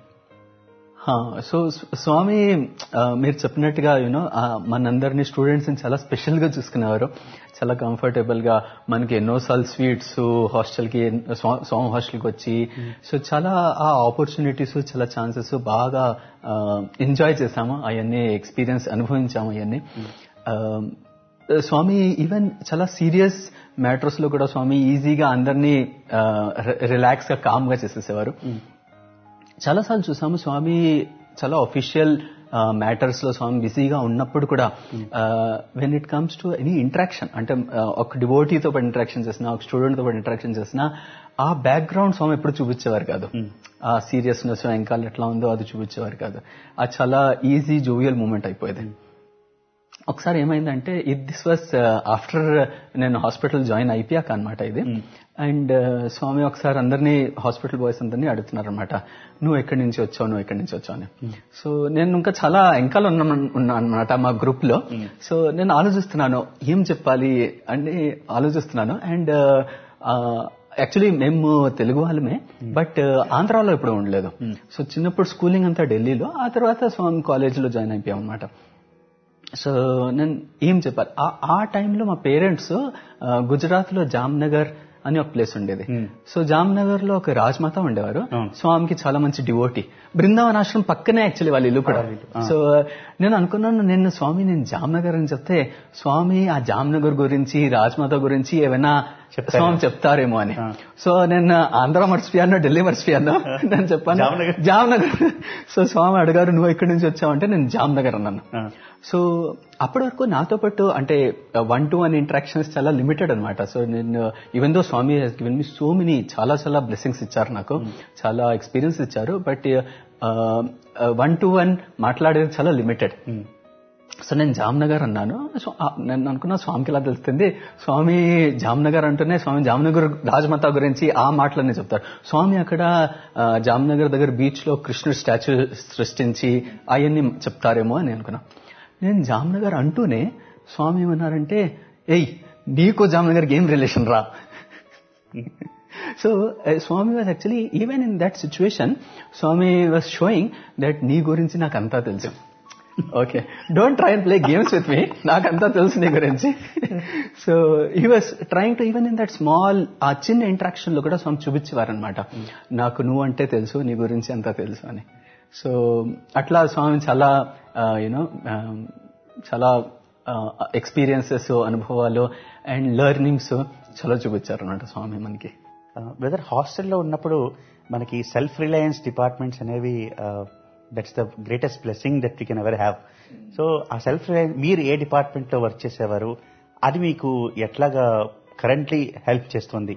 సో స్వామి మీరు చెప్పినట్టుగా యూనో మనందరినీ స్టూడెంట్స్ చాలా స్పెషల్ గా చూసుకునేవారు చాలా కంఫర్టబుల్ గా మనకి ఎన్నోసార్లు స్వీట్స్ హాస్టల్ కి స్వామి హాస్టల్ కి వచ్చి సో చాలా ఆ ఆపర్చునిటీస్ చాలా ఛాన్సెస్ బాగా ఎంజాయ్ చేసాము అవన్నీ ఎక్స్పీరియన్స్ అనుభవించాము అవన్నీ స్వామి ఈవెన్ చాలా సీరియస్ మ్యాటర్స్ లో కూడా స్వామి ఈజీగా అందరినీ రిలాక్స్ గా కామ్ గా చేసేసేవారు చాలాసార్లు చూసాము స్వామి చాలా అఫీషియల్ మ్యాటర్స్ లో స్వామి బిజీగా ఉన్నప్పుడు కూడా when it comes to any interaction అంటే ఒక డివోటీతో పాటు ఇంటరాక్షన్ చేసినా ఒక స్టూడెంట్ తో పాటు ఇంటరాక్షన్ చేసినా ఆ బ్యాక్గ్రౌండ్ స్వామి ఎప్పుడు చూపించేవారు కాదు ఆ సీరియస్నెస్ వెంకాల ఎట్లా ఉందో అది చూపించేవారు కాదు అది చాలా ఈజీ జోవియల్ మూమెంట్ అయిపోయేది ఒకసారి ఏమైందంటే ఇది దిస్ వాస్ ఆఫ్టర్ నేను హాస్పిటల్ జాయిన్ అయిపోయాక అనమాట ఇది అండ్ స్వామి ఒకసారి అందరినీ హాస్పిటల్ బాయ్స్ అందరినీ అడుగుతున్నారు అనమాట నువ్వు ఎక్కడి నుంచి వచ్చావు నువ్వు ఎక్కడి నుంచి వచ్చావు అని సో నేను ఇంకా చాలా ఎంకాలు ఉన్నా అనమాట మా గ్రూప్ లో సో నేను ఆలోచిస్తున్నాను ఏం చెప్పాలి అని ఆలోచిస్తున్నాను అండ్ యాక్చువల్లీ మేము తెలుగు వాళ్ళమే బట్ ఆంధ్రాలో ఎప్పుడు ఉండలేదు సో చిన్నప్పుడు స్కూలింగ్ అంతా ఢిల్లీలో ఆ తర్వాత స్వామి కాలేజీలో జాయిన్ అయిపోయాం అనమాట సో నేను ఏం చెప్పాలి ఆ టైంలో మా పేరెంట్స్ గుజరాత్ లో జామ్నగర్ అని ఒక ప్లేస్ ఉండేది సో జామ్నగర్ లో ఒక రాజ్మాత ఉండేవారు స్వామికి చాలా మంచి డివోటీ బృందావన్ ఆశ్రమం పక్కనే యాక్చువల్లీ వాళ్ళ ఇల్లు కూడా సో నేను అనుకున్నాను నేను స్వామి నేను జామ్నగర్ అని చెప్తే స్వామి ఆ జామ్నగర్ గురించి రాజ్మాత గురించి ఏమైనా స్వామి చెప్తారేమో అని సో నేను ఆంధ్ర మర్చిపోయాను ఢిల్లీ మర్చిపోయాను నేను చెప్పాను జామ్నగర్ సో స్వామి అడిగారు నువ్వు ఎక్కడి నుంచి వచ్చావంటే నేను జామ్నగర్ అన్నాను సో అప్పటి వరకు నాతో పాటు అంటే వన్ టు వన్ ఇంటరాక్షన్స్ చాలా లిమిటెడ్ అనమాట సో నేను even though Swami given me so many చాలా చాలా బ్లెస్సింగ్స్ ఇచ్చారు నాకు చాలా ఎక్స్పీరియన్స్ ఇచ్చారు బట్ వన్ టు వన్ మాట్లాడేది చాలా లిమిటెడ్ సో నేను జామ్నగర్ అన్నాను సో ఆ, నేను అనుకున్నా స్వామికి ఇలా తెలుస్తుంది స్వామి జామ్నగర్ అంటూనే స్వామి జామ్నగర్ రాజమాత గురించి ఆ మాటలన్నీ చెప్తారు స్వామి అక్కడ ఆ, జామ్నగర్ దగ్గర బీచ్ లో కృష్ణుడు స్టాచ్యూ సృష్టించి అవన్నీ చెప్తారేమో అని అనుకున్నా నేను జామ్నగర్ అంటూనే స్వామి ఏమన్నారంటే ఏయ్ నీకు జామ్నగర్కి ఏం రిలేషన్ రా so Swami was actually even in that situation Swami was showing that నీ గురించి నాకు అంతా తెలుసు okay don't try and play games with me నాకంతా తెలుసు నీ గురించి so he was trying to even in that small uh చిన్న ఇంటరాక్షన్ లో కూడా స్వామి చూపించేవారనమాట నాకు నువ్వు అంటే తెలుసు నీ గురించి అంతా తెలుసు అని సో అట్లా స్వామి చాలా యూనో చాలా ఎక్స్పీరియన్సెస్ అనుభవాలు అండ్ లెర్నింగ్స్ చాలా చూపించారు అన్నమాట స్వామి మనకి వెదర్ హాస్టల్లో ఉన్నప్పుడు మనకి సెల్ఫ్ రిలయన్స్ డిపార్ట్మెంట్స్ అనేవి that's the greatest blessing that we can ever have so uh self reliance మీరు ఏ డిపార్ట్మెంట్లో వర్క్ చేసేవారు అది మీకు ఎట్లాగా కరెంట్లీ హెల్ప్ చేస్తుంది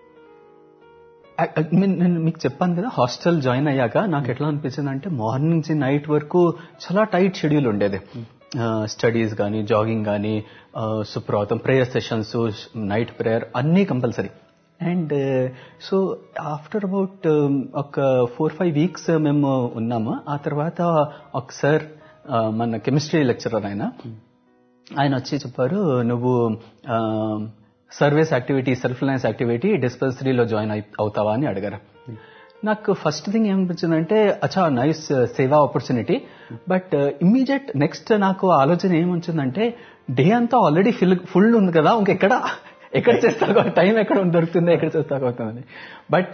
I- I mean, నేను మీకు చెప్పాను కదా హాస్టల్ జాయిన్ అయ్యాక నాకు ఎట్లా అనిపించింది అంటే మార్నింగ్ నుంచి నైట్ వరకు చాలా టైట్ షెడ్యూల్ ఉండేది స్టడీస్ కానీ జాగింగ్ కానీ సుప్రభాతం ప్రేయర్ సెషన్స్ నైట్ ప్రేయర్ అన్నీ compulsory and so after about ఒక ఫోర్ ఫైవ్ వీక్స్ మేము ఉన్నాము ఆ తర్వాత ఒక సార్ మన కెమిస్ట్రీ లెక్చరర్ ఆయన ఆయన వచ్చి చెప్పారు నువ్వు service activity self reliance activity డిస్పెన్సరీలో జాయిన్ అవుతావా అని అడిగారు నాకు ఫస్ట్ థింగ్ ఏమనిపించిందంటే అచ్చా నైస్ సేవా ఆపర్చునిటీ బట్ ఇమ్మీడియట్ నెక్స్ట్ నాకు ఆలోచన ఏమొచ్చిందంటే డే అంతా ఆల్రెడీ ఫిల్ ఫుల్ ఉంది కదా ఇంకెక్కడ ఎక్కడ చేస్తాకో టైం ఎక్కడ దొరుకుతుంది ఎక్కడ చేస్తాకో అవుతుందని బట్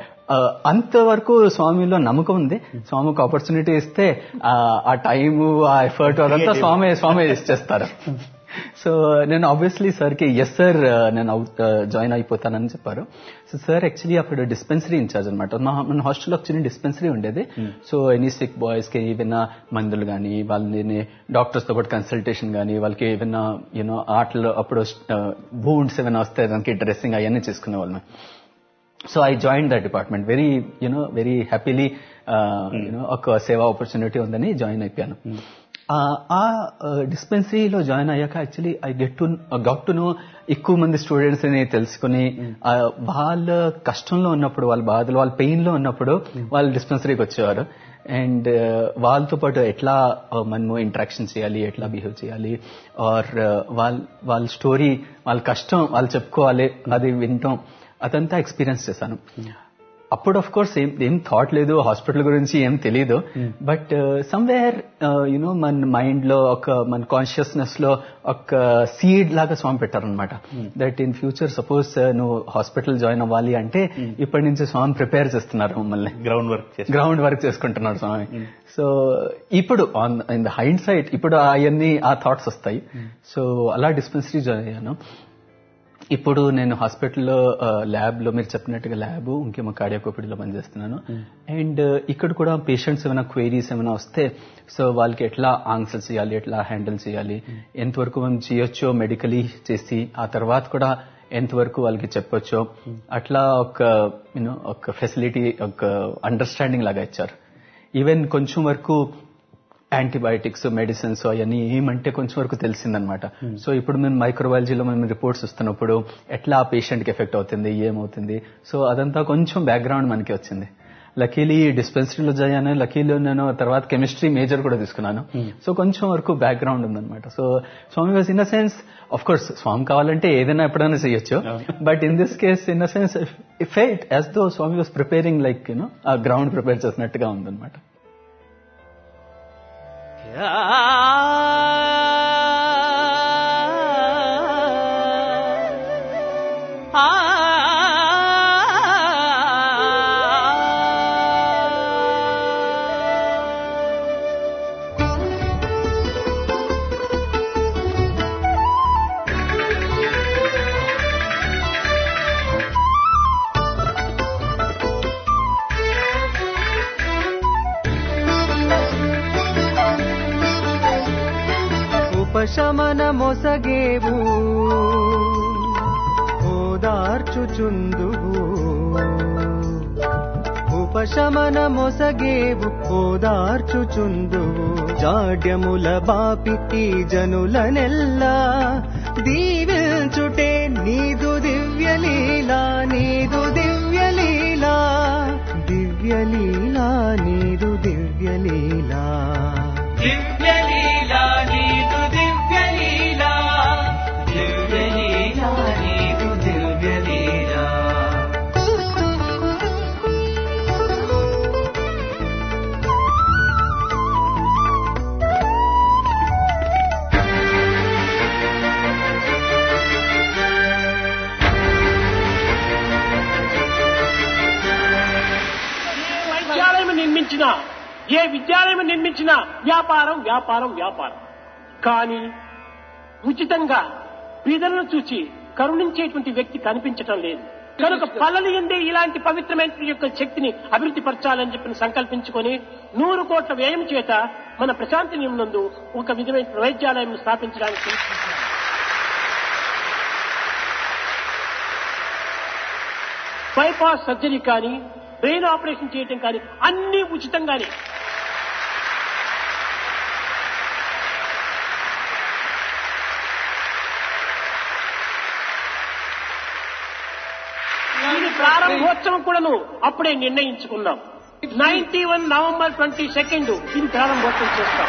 అంతవరకు స్వామిలో నమ్మకం ఉంది స్వామికి ఆపర్చునిటీ ఇస్తే ఆ, ఆ టైము ఆ ఎఫర్ట్ అదంతా స్వామి స్వామి చేస్తారు సో నేను ఆబ్వియస్లీ సార్కి ఎస్ సార్ నేను జాయిన్ అయిపోతానని చెప్పారు సో సార్ యాక్చువల్లీ అప్పుడు డిస్పెన్సరీ ఇన్ఛార్జ్ అనమాట మా మన హాస్టల్లో ఒక చిన్న డిస్పెన్సరీ ఉండేది సో ఎనీ సిక్ బాయ్స్కి ఏవైనా మందులు కానీ వాళ్ళని డాక్టర్స్తో పాటు కన్సల్టేషన్ కానీ వాళ్ళకి ఏమైనా యూనో ఆటలు అప్పుడు బూండ్స్ ఏమైనా వస్తే దానికి డ్రెస్సింగ్ అవన్నీ చేసుకునే వాళ్ళం so I join that department very you know very happily you know ఒక సేవా ఆపర్చునిటీ ఉందని జాయిన్ అయిపోయాను ఆ డిస్పెన్సరీలో జాయిన్ అయ్యాక actually I get to got to know ఎక్కువ మంది స్టూడెంట్స్ ని తెలుసుకుని ఆ, వాళ్ళ కష్టంలో ఉన్నప్పుడు వాళ్ళ బాధలు వాళ్ళ పెయిన్ లో ఉన్నప్పుడు వాళ్ళు డిస్పెన్సరీకి వచ్చేవారు అండ్ వాళ్ళతో పాటు ఎట్లా ఆ, మనము ఇంటరాక్షన్ చేయాలి ఎట్లా బిహేవ్ చేయాలి ఆర్ వాళ్ళ వాళ్ళ స్టోరీ వాళ్ళ కష్టం వాళ్ళు చెప్పుకోవాలి అది వినటం అదంతా ఎక్స్పీరియన్స్ చేశాను అప్పుడు ఆఫ్ కోర్స్ ఏం ఏం థాట్ లేదు హాస్పిటల్ గురించి ఏం తెలియదు బట్ సమ్వేర్ యునో మన మైండ్ లో ఒక మన కాన్షియస్నెస్ లో ఒక సీడ్ లాగా స్వామి పెట్టారనమాట దట్ ఇన్ ఫ్యూచర్ సపోజ్ నువ్వు హాస్పిటల్ జాయిన్ అవ్వాలి అంటే ఇప్పటి నుంచి స్వామి ప్రిపేర్ చేస్తున్నారు మమ్మల్ని గ్రౌండ్ వర్క్ చేసి గ్రౌండ్ వర్క్ చేసుకుంటున్నాడు స్వామి సో ఇప్పుడు on in the hindsight ఇప్పుడు అవన్నీ ఆ థాట్స్ వస్తాయి సో అలా డిస్పెన్సరీ జాయిన్ అయ్యాను ఇప్పుడు నేను హాస్పిటల్లో ల్యాబ్ లో మీరు చెప్పినట్టుగా ల్యాబ్ ఇంకేమో కార్డియాకోపిడిలో పనిచేస్తున్నాను అండ్ ఇక్కడ కూడా పేషెంట్స్ ఏమైనా క్వైరీస్ ఏమైనా వస్తే సో వాళ్ళకి ఎట్లా ఆన్సర్ చేయాలి ఎట్లా హ్యాండిల్ చేయాలి ఎంతవరకు మేము చేయొచ్చో మెడికలీ చేసి ఆ తర్వాత కూడా ఎంతవరకు వాళ్ళకి చెప్పొచ్చో అట్లా ఒక యూనో ఒక ఫెసిలిటీ ఒక అండర్స్టాండింగ్ లాగా ఇచ్చారు ఈవెన్ కొంచెం వరకు యాంటీబయాటిక్స్ మెడిసిన్స్ అవన్నీ ఏమంటే కొంచెం వరకు తెలిసిందనమాట సో ఇప్పుడు మేము మైక్రోబయాలజీలో మేము రిపోర్ట్స్ వస్తున్నప్పుడు ఎట్లా ఆ పేషెంట్కి ఎఫెక్ట్ అవుతుంది ఏమవుతుంది సో అదంతా కొంచెం బ్యాక్గ్రౌండ్ మనకి వచ్చింది లకీలీ డిస్పెన్సరీలో జాయాను లకీలో నేను తర్వాత కెమిస్ట్రీ మేజర్ కూడా తీసుకున్నాను సో కొంచెం వరకు బ్యాక్గ్రౌండ్ ఉందన్నమాట so Swami was in a sense of course Swami కావాలంటే ఏదైనా ఎప్పుడైనా చేయొచ్చు but in this case in a sense fate as though Swami was preparing like you know uh ground prepare చేసినట్టుగా ఉందన్నమాట ఉపశమన మొసగేవు ఓదార్చుచుందువు ఉప ఉపశమన మొసగేవు ఓదార్చుచుందువు జాడ్యముల బాపి ఈ జనుల నెల్లా దీవించుటే నీదు దివ్యలీలా నీదు దివ్యలీలా దివ్యలీలా నీదు దివ్యలీలా దివ్యలీలా నీదు దివ్యలీలా దివ్యలీలా నీదు దివ్యలీలా ఏ విద్యాలయం నిర్మించినా ఏ విద్యాలయం నిర్మించినా వ్యాపారం వ్యాపారం వ్యాపారం కానీ ఉచితంగా బీదలను చూసి కరుణించేటువంటి వ్యక్తి కనిపించటం లేదు కనుక పల్లలు ఎందే ఇలాంటి పవిత్రమైన యొక్క శక్తిని అభివృద్ధి పరచాలని చెప్పి సంకల్పించుకొని నూరు కోట్ల వ్యయం చేత మన ప్రశాంతి నియమనందు ఒక విధమైన వైద్యాలయం స్థాపించడానికి ప్రయత్నిస్తున్నాం. బైపాస్ సర్జరీ కానీ బ్రెయిన్ ఆపరేషన్ చేయటం కానీ అన్ని ఉచితంగానే దీని ప్రారంభోత్సవం కూడాను అప్పుడే నిర్ణయించుకున్నాం ninety one November twenty second దీని ప్రారంభోత్సవం చేస్తాం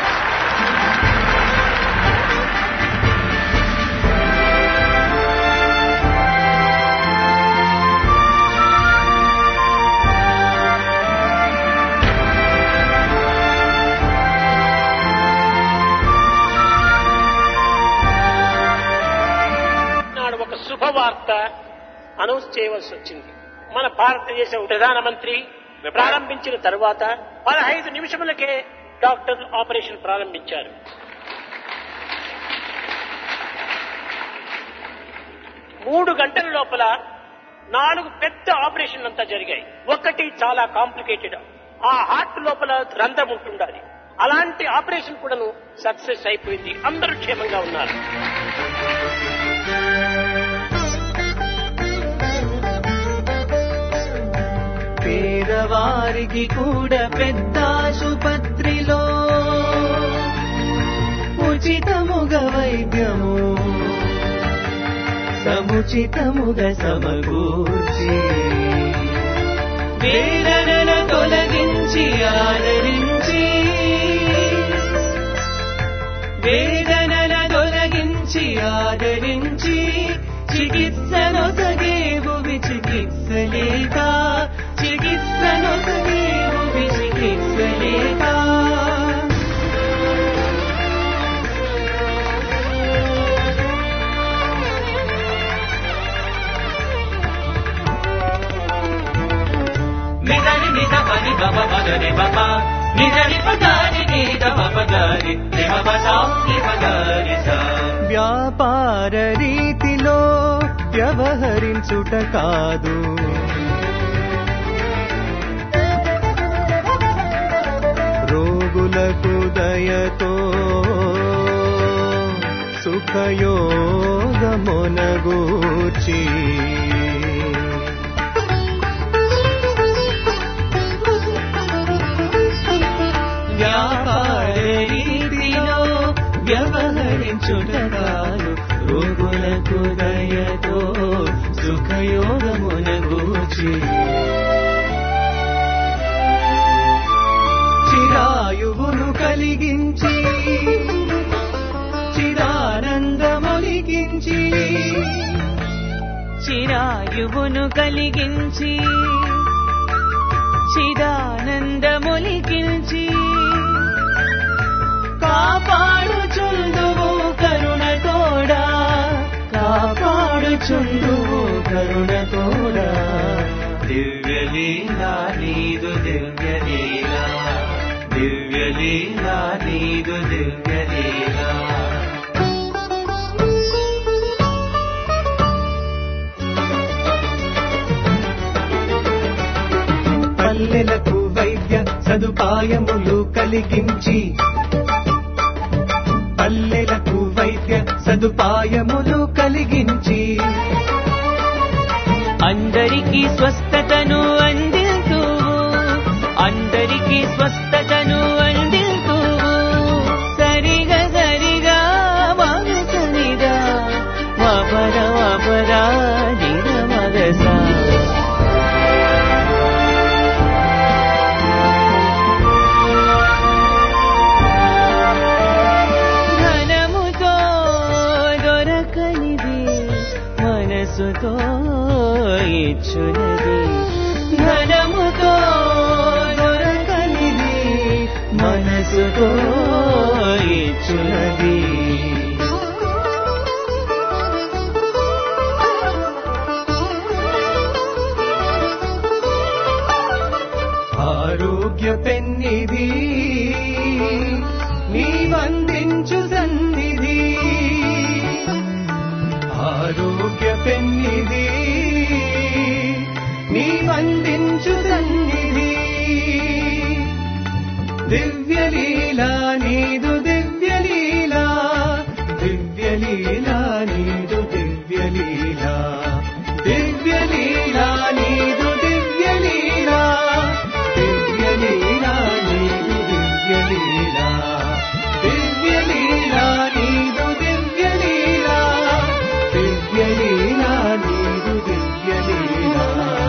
నాడు ఒక శుభవార్త అనౌన్స్ చేయవలసి వచ్చింది మన భారతదేశ ప్రధానమంత్రి ప్రారంభించిన తరువాత పదహైదు నిమిషములకే డాక్టర్లు ఆపరేషన్ ప్రారంభించారు మూడు గంటల లోపల నాలుగు పెద్ద ఆపరేషన్లు అంతా జరిగాయి ఒకటి చాలా కాంప్లికేటెడ్ ఆ హార్ట్ లోపల రంధ్రం ఉంటుండాలి అలాంటి ఆపరేషన్ కూడాను సక్సెస్ అయిపోయింది అందరూ క్షేమంగా ఉన్నారు పేదవారికి కూడా పెద్ద ఆసుపత్రిలో ఉచితముగా వైద్యము సముచితముగా సమకూర్చి వేదనల తొలగించి ఆదరించి వేదనల తొలగించి ఆదరించి చికిత్సనొసగేవు విచికిత్సలేక చికిత్సనొసగేవు విచికిత్సలేక నిదని నిద పని బబ మగని బబ నిదని పదాని నీద బబ గారి నిమ బసా నిమ గారి సా వ్యాపార రీతిలో వ్యవహరించుట కాదు రోగులకు దయతో సుఖయోగమునగూర్చి వ్యాపార రీతిలో వ్యవహరించుట కాదు రోగులకు దయతో సుఖయోగమునగూర్చి చిరాయువును కలిగించి చిదానందమొలిగించి చిరాయువును కలిగించి చిదానందములికించి కాపాడుచుందువు కరుణతోడా కాపాడుచుందువు కరుణతోడా దివ్యలీలా నీదు దివ్యలీలా దివ్యలీలా నీదు దివ్యలీలా పల్లెలకు వైద్య సదుపాయములు కలిగించి పల్లెలకు వైద్య సదుపాయములు కలిగించి అందరికీ స్వస్థతను అందిస్తూ మనసుతో ఇచ్చునది ఆరోగ్య పెన్నిది నీవందించు సన్నిధి ఆరోగ్య పెన్నిది నీవందించు సన్నిధి దివ్యలీలా నీదు దివ్యలీలా దివ్యలీలా నీదు దివ్యలీలా దివ్యలీలా నీదు దివ్యలీలా దివ్యలీలా నీదు దివ్యలీలా దివ్యలీలా నీదు దివ్యలీలా దివ్యలీలా నీదు దివ్యలీలా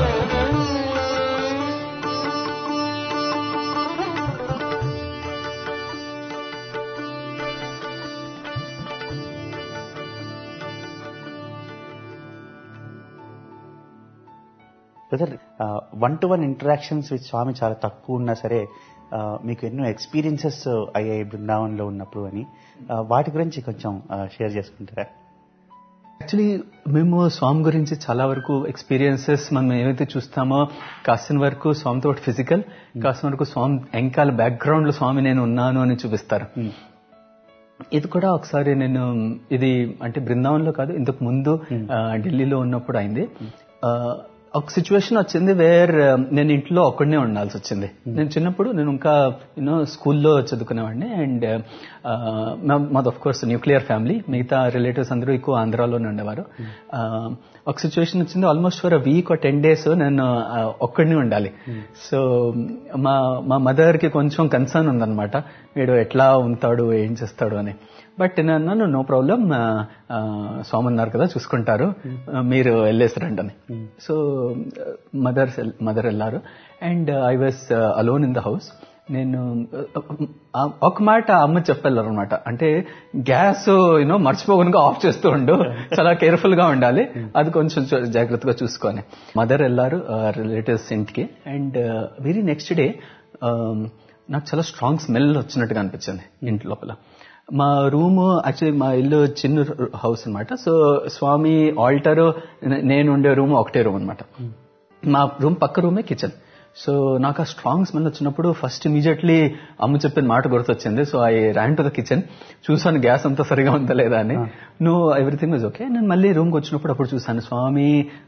brother one to one interactions with Swami చాలా తక్కువ ఉన్నా సరే ఆ, మీకు ఎన్నో ఎక్స్పీరియన్సెస్ అయ్యాయి బృందావనంలో ఉన్నప్పుడు అని ఆ, వాటి గురించి కొంచెం షేర్ చేసుకుంటారా యాక్చువల్లీ మేము స్వామి గురించి చాలా వరకు ఎక్స్పీరియన్సెస్ మనం ఏవైతే చూస్తామో కాసిన వరకు స్వామితో ఫిజికల్ కాసిన వరకు స్వామి వెంకాల బ్యాక్గ్రౌండ్ లో స్వామి నేను ఉన్నాను అని చూపిస్తారు ఇది కూడా ఒకసారి నేను ఇది అంటే బృందావనంలో కాదు ఇంతకు ముందు ఆ, ఢిల్లీలో ఉన్నప్పుడు అయింది ఆ, ఒక సిచ్యువేషన్ వచ్చింది వేర్ నేను ఇంట్లో ఒక్కడనే ఉండాల్సి వచ్చింది నేను చిన్నప్పుడు నేను ఇంకా యూనో స్కూల్లో చదువుకునేవాడిని అండ్ మాది ఆఫ్ కోర్స్ న్యూక్లియర్ ఫ్యామిలీ మిగతా రిలేటివ్స్ అందరూ ఎక్కువ ఆంధ్రాలోనే ఉండేవారు ఆ, ఒక సిచ్యువేషన్ వచ్చింది ఆల్మోస్ట్ ఫర్ వీక్ ఒక టెన్ డేస్ నేను ఆ, ఒక్కడిని ఉండాలి సో మా మా మదర్ కి కొంచెం కన్సర్న్ ఉందన్నమాట వీడు ఎట్లా ఉంటాడు ఏం చేస్తాడు అని బట్ నేను అన్నాను నో ప్రాబ్లం స్వామి ఉన్నారు కదా చూసుకుంటారు ఆ, మీరు వెళ్ళేసి రండి అని సో మదర్ మదర్ వెళ్ళారు and I was alone in the house నేను ఆ, ఒక మాట అమ్మ చెప్పారు అనమాట అంటే గ్యాస్ యూనో మర్చిపోకుండా ఆఫ్ చేస్తూ ఉండు చాలా కేర్ఫుల్ గా ఉండాలి అది కొంచెం చూ- జాగ్రత్తగా చూసుకొని మదర్ వెళ్ళారు రిలేటివ్స్ ఇంటికి అండ్ వెరీ నెక్స్ట్ డే నాకు చాలా స్ట్రాంగ్ స్మెల్ వచ్చినట్టుగా అనిపించింది ఇంటి లోపల మా రూమ్ యాక్చువల్లీ మా ఇల్లు చిన్న హౌస్ అన్నమాట సో స్వామి ఆల్టర్ నేను ఉండే రూమ్ ఒకటే రూమ్ అన్నమాట మా రూమ్ పక్క రూమే కిచెన్ సో నాకు ఆ స్ట్రాంగ్ స్మెల్ వచ్చినప్పుడు ఫస్ట్ ఇమీడియట్లీ అమ్మ చెప్పిన మాట గుర్తొచ్చింది so I ran to the kitchen చూసాను గ్యాస్ అంతా సరిగా ఉందా లేదా అని నో ఎవ్రీథింగ్ వాజ్ ఓకే నేను మళ్ళీ రూమ్కి వచ్చినప్పుడు అప్పుడు చూసాను స్వామి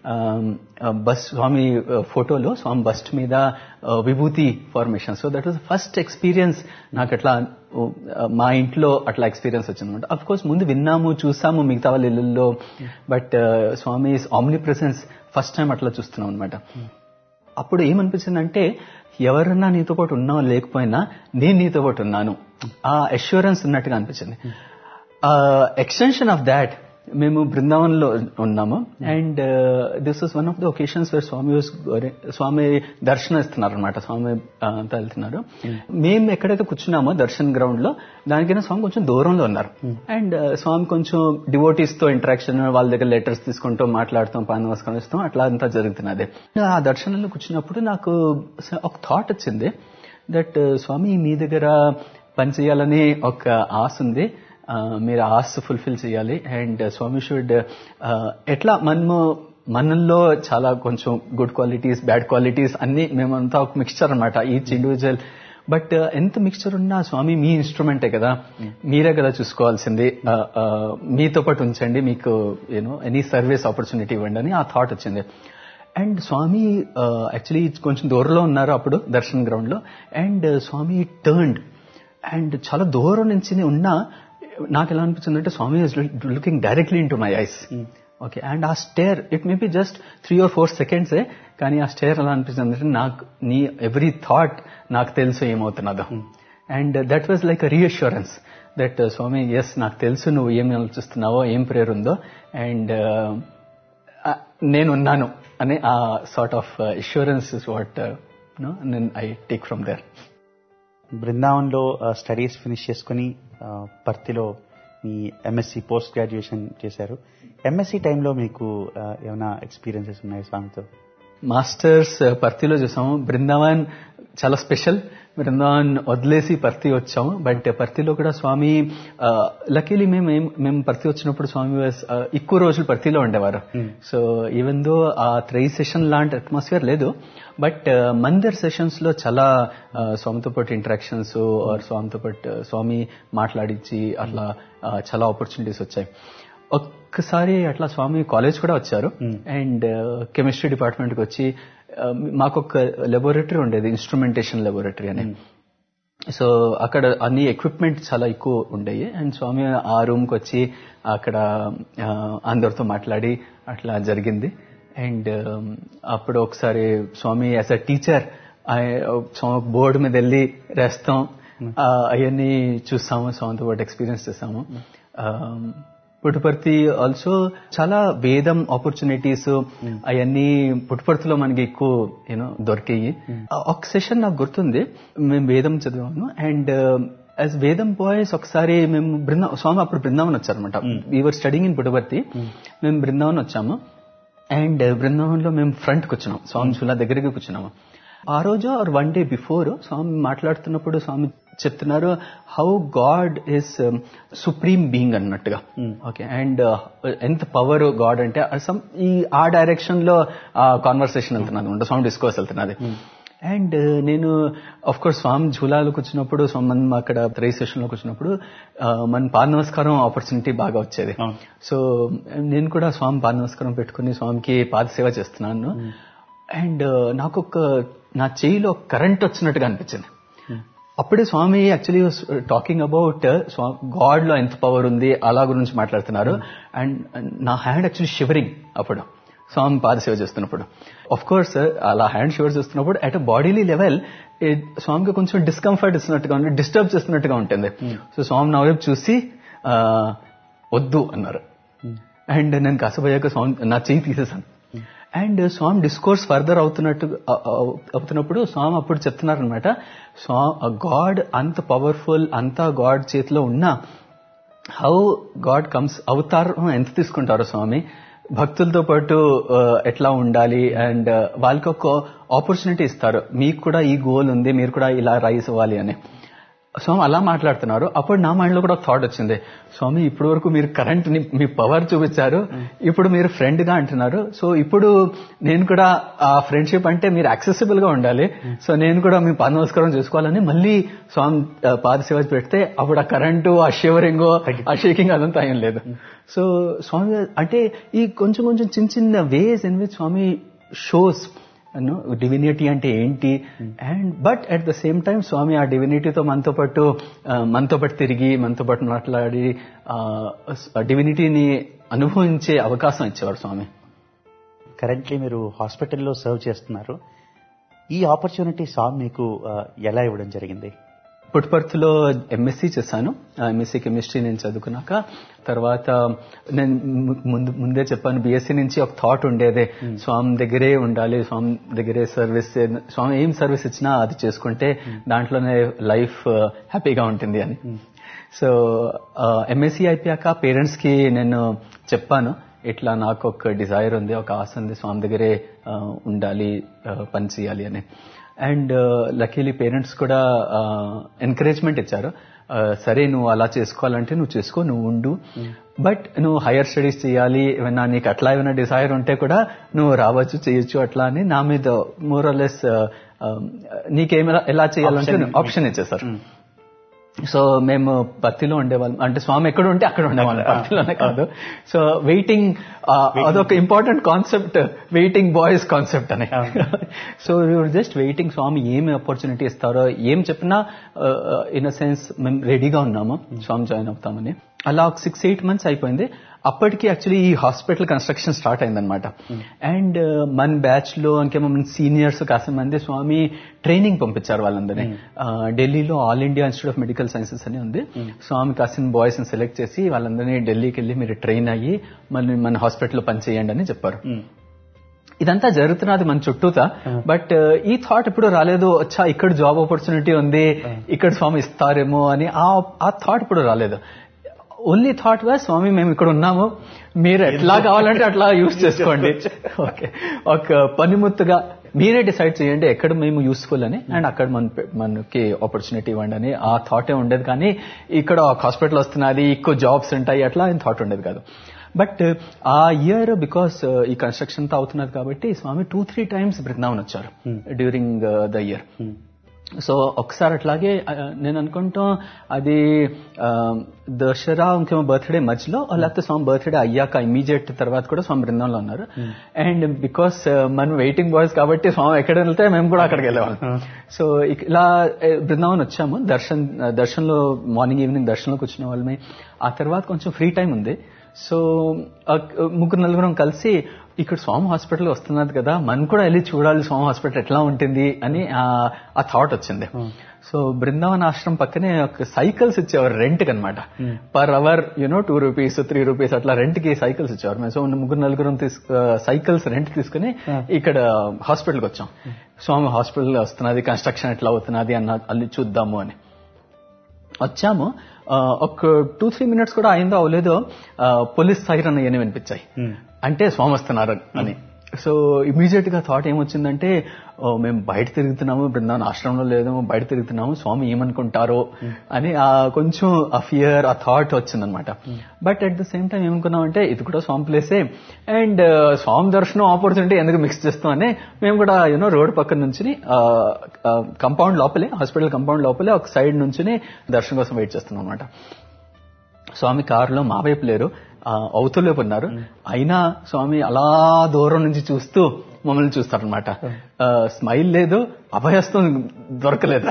బస్ స్వామి ఫోటోలో స్వామి బస్ట్ మీద ఆ, విభూతి formation so that was first experience నాకు అట్లా ఓ, మా ఇంట్లో అట్లా ఎక్స్పీరియన్స్ వచ్చింది అనమాట అఫ్ కోర్స్ ముందు విన్నాము చూసాము మిగతా వాళ్ళ ఇళ్ళల్లో but Swami omnipresence first time అట్లా చూస్తున్నాం అనమాట అప్పుడు ఏమనిపించిందంటే ఎవరన్నా నీతో పాటు ఉన్నా లేకపోయినా నేను నీతో పాటు ఉన్నాను ఆ అష్యూరెన్స్ ఉన్నట్టుగా అనిపించింది ఎక్స్టెన్షన్ ఆఫ్ దాట్ మేము బృందావనంలో ఉన్నాము and this is one of the occasions where Swami was going- Swami దర్శనం ఇస్తున్నారు అనమాట స్వామి ఆ, అంతా వెళ్తున్నారు మేము ఎక్కడైతే కూర్చున్నామో దర్శన్ గ్రౌండ్ లో దానికైనా స్వామి కొంచెం దూరంలో ఉన్నారు అండ్ స్వామి కొంచెం డివోటీస్ తో ఇంటరాక్షన్ వాళ్ళ దగ్గర లెటర్స్ తీసుకుంటూ మాట్లాడుతాం పాన నమస్కారం ఇస్తాం అట్లా అంతా జరుగుతున్నది ఆ దర్శనంలో కూర్చున్నప్పుడు నాకు ఒక థాట్ వచ్చింది దట్ స్వామి మీ దగ్గర పని చేయాలని ఒక ఆశ ఉంది ఆ, మీరు ఆ ఆశ ఫుల్ఫిల్ చేయాలి అండ్ స్వామి షుడ్ ఎట్లా మనము మనల్లో చాలా కొంచెం గుడ్ క్వాలిటీస్ బ్యాడ్ క్వాలిటీస్ అన్ని మేమంతా ఒక మిక్స్చర్ అనమాట ఈచ్ ఇండివిజువల్ బట్ ఎంత మిక్స్చర్ ఉన్నా స్వామి మీ ఇన్స్ట్రుమెంటే కదా మీరే కదా చూసుకోవాల్సింది ఆ, ఆ, మీతో పాటు ఉంచండి మీకు యూనో ఎనీ సర్వీస్ ఆపర్చునిటీ ఇవ్వండి అని ఆ థాట్ వచ్చింది అండ్ స్వామి యాక్చువల్లీ కొంచెం దూరంలో ఉన్నారు అప్పుడు దర్శన్ గ్రౌండ్ లో అండ్ స్వామి టర్న్డ్ అండ్ చాలా దూరం నుంచి ఉన్నా నాకు ఎలా అనిపించింది అంటే Swami is looking directly into my eyes okay and uh stare it may be just three or four సెకండ్సే కానీ ఆ స్టేర్ ఎలా అనిపిస్తుంది అంటే నాకు నీ ఎవ్రీ థాట్ నాకు తెలుసు ఏమవుతున్నదో and that was like a reassurance that Swami is నాకు తెలుసు నువ్వు ఏం ఆలోచిస్తున్నావో ఏం ప్రేయర్ ఉందో అండ్ నేనున్నాను అనే ఆ sort of assurance is what no నేను ఐ టేక్ ఫ్రమ్ దేర్ బృందావన్లో స్టడీస్ ఫినిష్ చేసుకుని ఆ, పర్తిలో మీ ఎంఎస్సి పోస్ట్ గ్రాడ్యుయేషన్ చేశారు ఎంఎస్సి టైంలో మీకు ఆ, ఏమైనా ఎక్స్పీరియన్సెస్ ఉన్నాయి స్వామితో మాస్టర్స్ పర్తిలో చూసాము బృందావన్ చాలా స్పెషల్ బృందావన్ వదిలేసి పర్తి వచ్చాము బట్ పర్తిలో కూడా స్వామి లక్కీలీ మేము ఏం- మేము పర్తి వచ్చినప్పుడు స్వామి was, ఆ, ఎక్కువ రోజులు పర్తిలో ఉండేవారు so even though uh Trayee session లాంటి అట్మాస్ఫియర్ లేదు బట్ మందిర్ సెషన్స్ లో చాలా ఆ, స్వామితో పాటు ఇంటరాక్షన్స్ ఆర్ స్వామితో పాటు స్వామి మాట్లాడించి అట్లా ఆ, చాలా ఆపర్చునిటీస్ వచ్చాయి ఒక్కసారి అట్లా స్వామి కాలేజ్ కూడా వచ్చారు అండ్ కెమిస్ట్రీ డిపార్ట్మెంట్కి వచ్చి ఆ, మాకు ఒక లెబొరేటరీ ఉండేది ఇన్స్ట్రుమెంటేషన్ లెబొరేటరీ అని సో అక్కడ అన్ని ఎక్విప్మెంట్ చాలా ఎక్కువ ఉండేవి అండ్ స్వామి ఆ రూమ్కి వచ్చి అక్కడ ఆ, అందరితో మాట్లాడి అట్లా జరిగింది అండ్ అప్పుడు ఒకసారి Swami as a teacher Swami board మీద వెళ్ళి రాస్తాం అవన్నీ చూస్తాము స్వామితో పాటు ఎక్స్పీరియన్స్ చేస్తాము పుట్టుపర్తి ఆల్సో చాలా వేదం ఆపర్చునిటీస్ అవన్నీ పుట్టుపర్తిలో మనకి ఎక్కువ యూనో దొరికాయి ఆ ఒక సెషన్ నాకు గుర్తుంది మేము వేదం చదివాము అండ్ యాజ్ వేదం బాయ్స్ ఒకసారి మేము బృందా స్వామి అప్పుడు బృందావన్ వచ్చారనమాట వీఆర్ స్టడింగ్ ఇన్ పుట్టుపర్తి మేము బృందావన్ వచ్చాము అండ్ బృందావన్లో మేము ఫ్రంట్కి వచ్చినాం స్వామి ఝులా దగ్గరికి కూర్చున్నాము ఆ రోజు or one day before Swami మాట్లాడుతున్నప్పుడు స్వామి చెప్తున్నారు how God is supreme being అన్నట్టుగా ఓకే అండ్ ఎంత పవర్ గాడ్ అంటే some ఈ ఆ డైరెక్షన్ లో ఆ కాన్వర్సేషన్ వెళ్తున్నది అంటే స్వామి డిస్కోర్స్ వెళ్తున్నది అండ్ నేను ఆఫ్ కోర్స్ స్వామి ఝూలాలో కూర్చున్నప్పుడు స్వామి మనం అక్కడ త్రై సెషన్ లో కూర్చున్నప్పుడు ఆ, మన పాద నమస్కారం ఆపర్చునిటీ బాగా వచ్చేది సో నేను కూడా స్వామి పాద నమస్కారం పెట్టుకుని స్వామికి పాద సేవ చేస్తున్నాను అండ్ నాకు ఒక నా చేయిలో కరెంట్ వచ్చినట్టుగా అనిపించింది అప్పుడే Swami actually talking about God లో ఎంత పవర్ ఉంది అలా గురించి మాట్లాడుతున్నారు అండ్ నా హ్యాండ్ యాక్చువల్లీ షివరింగ్ అప్పుడు స్వామి పాద సేవ చేస్తున్నప్పుడు ఆఫ్ కోర్స్ అలా హ్యాండ్ షివర్ చేస్తున్నప్పుడు అట్ బాడీలీ లెవెల్ స్వామికి కొంచెం డిస్కంఫర్ట్ ఇస్తున్నట్టుగా ఉంది డిస్టర్బ్ చేస్తున్నట్టుగా ఉంటుంది సో స్వామి నా వైపు చూసి ఆ, వద్దు అన్నారు అండ్ నేను కాసపోయాక స్వామి నా చెయ్యి తీసేసాను అండ్ స్వామి డిస్కోర్స్ ఫర్దర్ అవుతున్నట్టు అ- అ- అవుతున్నప్పుడు స్వామి అప్పుడు చెప్తున్నారనమాట స్వా గాడ్ అంత పవర్ఫుల్ అంత గాడ్ చేతిలో ఉన్నా హౌ గాడ్ కమ్స్ అవతారం ఎంత తీసుకుంటారో స్వామి భక్తులతో పాటు ఆ, ఎట్లా ఉండాలి అండ్ వాళ్ళకి ఒక ఆపర్చునిటీ ఇస్తారు మీకు కూడా ఈ గోల్ ఉంది మీరు కూడా ఇలా రైస్ అవ్వాలి అని స్వామి అలా మాట్లాడుతున్నారు అప్పుడు నా మైండ్ లో కూడా ఒక థాట్ వచ్చింది స్వామి ఇప్పటి వరకు మీరు కరెంట్ ని మీ పవర్ చూపించారు ఇప్పుడు మీరు ఫ్రెండ్ గా అంటున్నారు సో ఇప్పుడు నేను కూడా ఆ ఫ్రెండ్షిప్ అంటే మీరు యాక్సెసిబుల్ గా ఉండాలి సో నేను కూడా మీ పాద నమస్కారం చేసుకోవాలని మళ్ళీ స్వామి ఆ, పాద సేవ పెడితే అప్పుడు ఆ కరెంటు ఆ షివరింగ్ ఆ షేకింగ్ అదంతా ఏం లేదు సో స్వామి అంటే ఈ కొంచెం కొంచెం చిన్న చిన్న ways in which Swami shows divinity అంటే ఏంటి and but at the same time Swami ఆ డివినిటీతో మనతో పాటు ఆ, మనతో పాటు తిరిగి మనతో పాటు మాట్లాడి డివినిటీని అనుభవించే అవకాశం ఇచ్చేవాడు స్వామి కరెంట్లీ మీరు హాస్పిటల్లో సర్వ్ చేస్తున్నారు ఈ ఆపర్చునిటీ స్వామి మీకు ఆ, ఎలా ఇవ్వడం జరిగింది పుట్టుపర్తిలో ఎంఎస్సీ చేశాను ఎంఎస్సీ కెమిస్ట్రీ నేను చదువుకున్నాక తర్వాత నేను ము- ముందు ముందే చెప్పాను బీఎస్సీ నుంచి ఒక థాట్ ఉండేదే స్వామి దగ్గరే ఉండాలి స్వామి దగ్గరే సర్వీస్ చే- స్వామి ఏం సర్వీస్ ఇచ్చినా అది చేసుకుంటే దాంట్లోనే లైఫ్ హ్యాపీగా ఉంటుంది అని సో ఎంఎస్సీ అయిపోయాక పేరెంట్స్ కి నేను చెప్పాను ఇట్లా నాకు ఒక డిజైర్ ఉంది ఒక ఆశ ఉంది స్వామి దగ్గరే ఆ, ఉండాలి ఆ, పని చేయాలి అని అండ్ లక్కీలీ పేరెంట్స్ కూడా ఎంకరేజ్మెంట్ ఇచ్చారు ఆ, సరే నువ్వు అలా చేసుకోవాలంటే నువ్వు చేసుకో నువ్వు ఉండు బట్ నువ్వు హైయర్ స్టడీస్ చేయాలి ఏమైనా నీకు అట్లా ఏమైనా డిజైర్ ఉంటే కూడా నువ్వు రావచ్చు చేయొచ్చు అట్లా అని నా మీద మోర్ లెస్ నీకేమైనా ఎలా చేయాలంటే ఆప్షన్ ఇచ్చేసారు సో మేము పత్తిలో ఉండేవాళ్ళం అంటే స్వామి ఎక్కడ ఉంటే అక్కడ ఉండేవాళ్ళం పత్తిలోనే కాదు సో వెయిటింగ్ అదొక important concept waiting boys concept అని సో జస్ట్ వెయిటింగ్ స్వామి ఏమి ఆపర్చునిటీ ఇస్తారో ఏం చెప్పినా ఇన్ అ సెన్స్ మేము రెడీగా ఉన్నాము స్వామి జాయిన్ అవుతామని అలా ఒక సిక్స్ ఎయిట్ మంత్స్ అయిపోయింది అప్పటికి యాక్చువల్లీ ఈ హాస్పిటల్ కన్స్ట్రక్షన్ స్టార్ట్ అయిందనమాట అండ్ మన బ్యాచ్ లో ఇంకేమో మన సీనియర్స్ కాస్త మంది స్వామి ట్రైనింగ్ పంపించారు వాళ్ళందరినీ ఆ, ఢిల్లీలో All India Institute of Medical Sciences అని ఉంది స్వామి కాసిన బాయ్స్ ని సెలెక్ట్ చేసి వాళ్ళందరినీ ఢిల్లీకి వెళ్ళి మీరు ట్రైన్ అయ్యి మళ్ళీ మన హాస్పిటల్లో పనిచేయండి అని చెప్పారు ఇదంతా జరుగుతున్నది మన చుట్టూతా బట్ ఈ థాట్ ఎప్పుడు రాలేదు వచ్చా ఇక్కడ జాబ్ ఆపర్చునిటీ ఉంది ఇక్కడ స్వామి ఇస్తారేమో అని ఆ ఆ థాట్ ఇప్పుడు రాలేదు ఓన్లీ థాట్ గా స్వామి మేము ఇక్కడ ఉన్నాము మీరు ఎట్లా కావాలంటే అట్లా యూజ్ చేసుకోండి ఓకే ఒక పనిముత్తుగా మీరే డిసైడ్ చేయండి ఎక్కడ మేము యూస్ఫుల్ అని అండ్ అక్కడ మన మనకి ఆపర్చునిటీ ఇవ్వండి అని ఆ థాటే ఉండేది కానీ ఇక్కడ ఒక హాస్పిటల్ వస్తున్నది ఎక్కువ జాబ్స్ ఉంటాయి అట్లా ఆయన థాట్ ఉండేది కాదు బట్ ఆ ఇయర్ బికాస్ ఈ కన్స్ట్రక్షన్ తో అవుతున్నది కాబట్టి Swami two three times Brindavan వచ్చారు డ్యూరింగ్ ద ఇయర్ సో ఒకసారి అట్లాగే ఆ, నేను అనుకుంటాం అది ఆ, దసరా ఇంకేమో బర్త్డే మధ్యలో లేకపోతే స్వామి బర్త్డే అయ్యాక ఇమీడియట్ తర్వాత కూడా స్వామి బృందంలో ఉన్నారు అండ్ బికాస్ మనం వెయిటింగ్ బాయ్స్ కాబట్టి స్వామి ఎక్కడ వెళ్తే మేము కూడా అక్కడికి వెళ్ళేవాళ్ళం సో ఇక- ఇలా ఏ, బృందావన్ వచ్చాము దర్శన్ దర్శన్లో మార్నింగ్ ఈవినింగ్ దర్శనంలో కూర్చునే వాళ్ళమే ఆ తర్వాత కొంచెం ఫ్రీ టైం ఉంది సో ఆ, ముగ్గురు నలుగురం కలిసి ఇక్కడ స్వామి హాస్పిటల్ వస్తున్నది కదా మనం కూడా వెళ్ళి చూడాలి స్వామి హాస్పిటల్ ఎట్లా ఉంటుంది అని ఆ- ఆ థాట్ వచ్చింది సో బృందావన్ ఆశ్రమం పక్కనే ఒక సైకిల్స్ ఇచ్చేవారు రెంట్ కి అనమాట per hour you know two rupees three rupees అట్లా రెంట్ కి సైకిల్స్ ఇచ్చేవారు మేము సో ముగ్గురు నలుగురం సైకిల్స్ రెంట్ తీసుకుని ఇక్కడ హాస్పిటల్కి వచ్చాం స్వామి హాస్పిటల్ వస్తున్నది కన్స్ట్రక్షన్ ఎట్లా అవుతున్నది అన్న అల్లి చూద్దాము అని వచ్చాము ఆ, ఒక టూ త్రీ మినిట్స్ కూడా అయిందో అవలేదో ఆ, పోలీస్ సైరన్ అయ్యని వినిపించాయి అంటే స్వామి వస్తున్నారు అని సో ఇమీడియట్ గా థాట్ ఏమొచ్చిందంటే ఓ, మేము బయట తిరుగుతున్నాము బృందావన్ ఆశ్రమంలో లేదు బయట తిరుగుతున్నాము స్వామి ఏమనుకుంటారో అని ఆ కొంచెం ఆ ఫియర్ ఆ థాట్ వచ్చిందనమాట but at the same time ఏమనుకున్నామంటే ఇది కూడా స్వామి ప్లేసే అండ్ స్వామి దర్శనం ఆపర్చునిటీ ఎందుకు మిక్స్ చేస్తామని మేము కూడా యూనో రోడ్ పక్కన నుంచి కంపౌండ్ లోపలే హాస్పిటల్ కంపౌండ్ లోపలే ఒక సైడ్ నుంచి దర్శనం కోసం వెయిట్ చేస్తున్నాం అనమాట స్వామి కారులో మా వైపు లేరు ఆ, అవతల వైపు ఉన్నారు అయినా స్వామి అలా దూరం నుంచి చూస్తూ మమ్మల్ని చూస్తారనమాట స్మైల్ లేదు అభయస్తం దొరకలేదు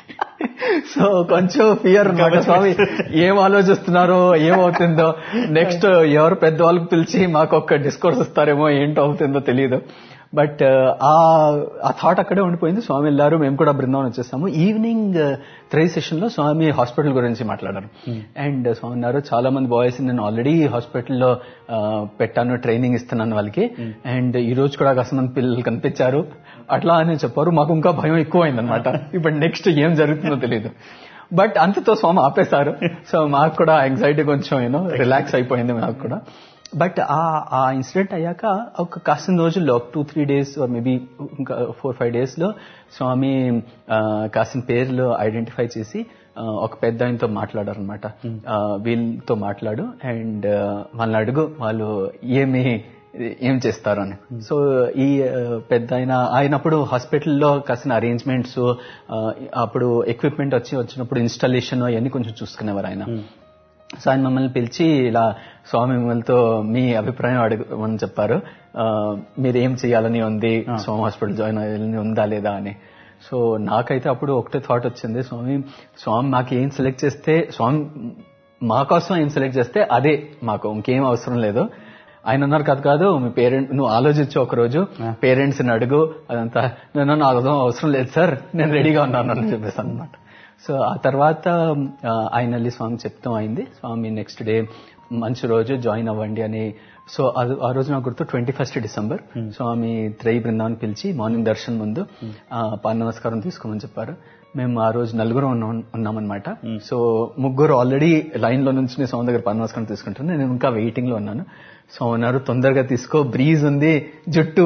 సో కొంచెం ఫియర్ అనమాట స్వామి ఏం ఆలోచిస్తున్నారో ఏమవుతుందో నెక్స్ట్ ఎవరు పెద్దవాళ్ళకి పిలిచి మాకు ఒక డిస్కోర్స్ ఇస్తారేమో ఏంటో అవుతుందో తెలియదు బట్ ఆ ఆ థాట్ అక్కడే ఉండిపోయింది స్వామి వెళ్ళారు మేము కూడా బృందావనం వచ్చేసాము ఈవినింగ్ త్రీ సెషన్ లో స్వామి హాస్పిటల్ గురించి మాట్లాడారు అండ్ స్వామి అన్నారు చాలా మంది బాయ్స్ నేను ఆల్రెడీ హాస్పిటల్లో పెట్టాను ట్రైనింగ్ ఇస్తున్నాను వాళ్ళకి అండ్ ఈ రోజు కూడా కాస్త మంది పిల్లలు కనిపించారు అట్లా అని చెప్పారు మాకు ఇంకా భయం ఎక్కువ అయిందనమాట ఇప్పుడు నెక్స్ట్ ఏం జరుగుతుందో తెలియదు బట్ అంతతో స్వామి ఆపేశారు సో మాకు కూడా యాంగ్జైటీ కొంచెం యూనో రిలాక్స్ అయిపోయింది మాకు కూడా బట్ ఆ ఆ ఇన్సిడెంట్ అయ్యాక ఒక కాసిన రోజుల్లో ఒక టూ త్రీ డేస్ మేబీ ఇంకా ఫోర్ ఫైవ్ డేస్ లో స్వామి ఆ, కాసిన పేర్లు ఐడెంటిఫై చేసి ఆ, ఒక పెద్ద ఆయనతో మాట్లాడారు అనమాట వీళ్ళతో మాట్లాడు అండ్ వాళ్ళని అడుగు వాళ్ళు ఏమి ఏం చేస్తారు అని సో ఈ ఆ, పెద్ద ఆయన ఆయనప్పుడు హాస్పిటల్లో కాసిన అరేంజ్మెంట్స్ అప్పుడు ఎక్విప్మెంట్ వచ్చి వచ్చినప్పుడు ఇన్స్టాలేషన్ అవన్నీ కొంచెం చూసుకునేవారు ఆయన సో ఆయన మమ్మల్ని పిలిచి ఇలా స్వామి మిమ్మల్తో మీ అభిప్రాయం అడగమని చెప్పారు ఆ, మీరు ఏం చేయాలని ఉంది స్వామి హాస్పిటల్ జాయిన్ అయ్యాలని ఉందా లేదా అని సో నాకైతే అప్పుడు ఒకటే థాట్ వచ్చింది స్వామి స్వామి మాకు ఏం సెలెక్ట్ చేస్తే స్వామి మా కోసం ఏం సెలెక్ట్ చేస్తే అదే మాకు ఇంకేం అవసరం లేదు ఆయన అన్నారు కాదు కాదు మీ పేరెంట్ నువ్వు ఆలోచించు ఒక రోజు పేరెంట్స్ ని అడుగు అదంతా నేను నాకు అవసరం లేదు సార్ నేను రెడీగా ఉన్నాను అని చెప్పేసాను అనమాట సో ఆ తర్వాత ఆ, ఆయన వెళ్ళి స్వామి చెప్తాం అయింది స్వామి నెక్స్ట్ డే మంచి రోజు జాయిన్ అవ్వండి అని సో అది- ఆ రోజు నాకు గుర్తు twenty first December Swami Trayee బృందాన్ని పిలిచి మార్నింగ్ దర్శనం ముందు ఆ, పాద నమస్కారం తీసుకోమని చెప్పారు మేము ఆ రోజు నలుగురు ఉన్నాం ఉన్నామన్నమాట సో ముగ్గురు ఆల్రెడీ లైన్ లో నుంచి స్వామి దగ్గర పాద నమస్కారం తీసుకుంటాను నేను ఇంకా వెయిటింగ్ లో ఉన్నాను సో అన్నారు తొందరగా తీసుకో బ్రీజ్ ఉంది జుట్టు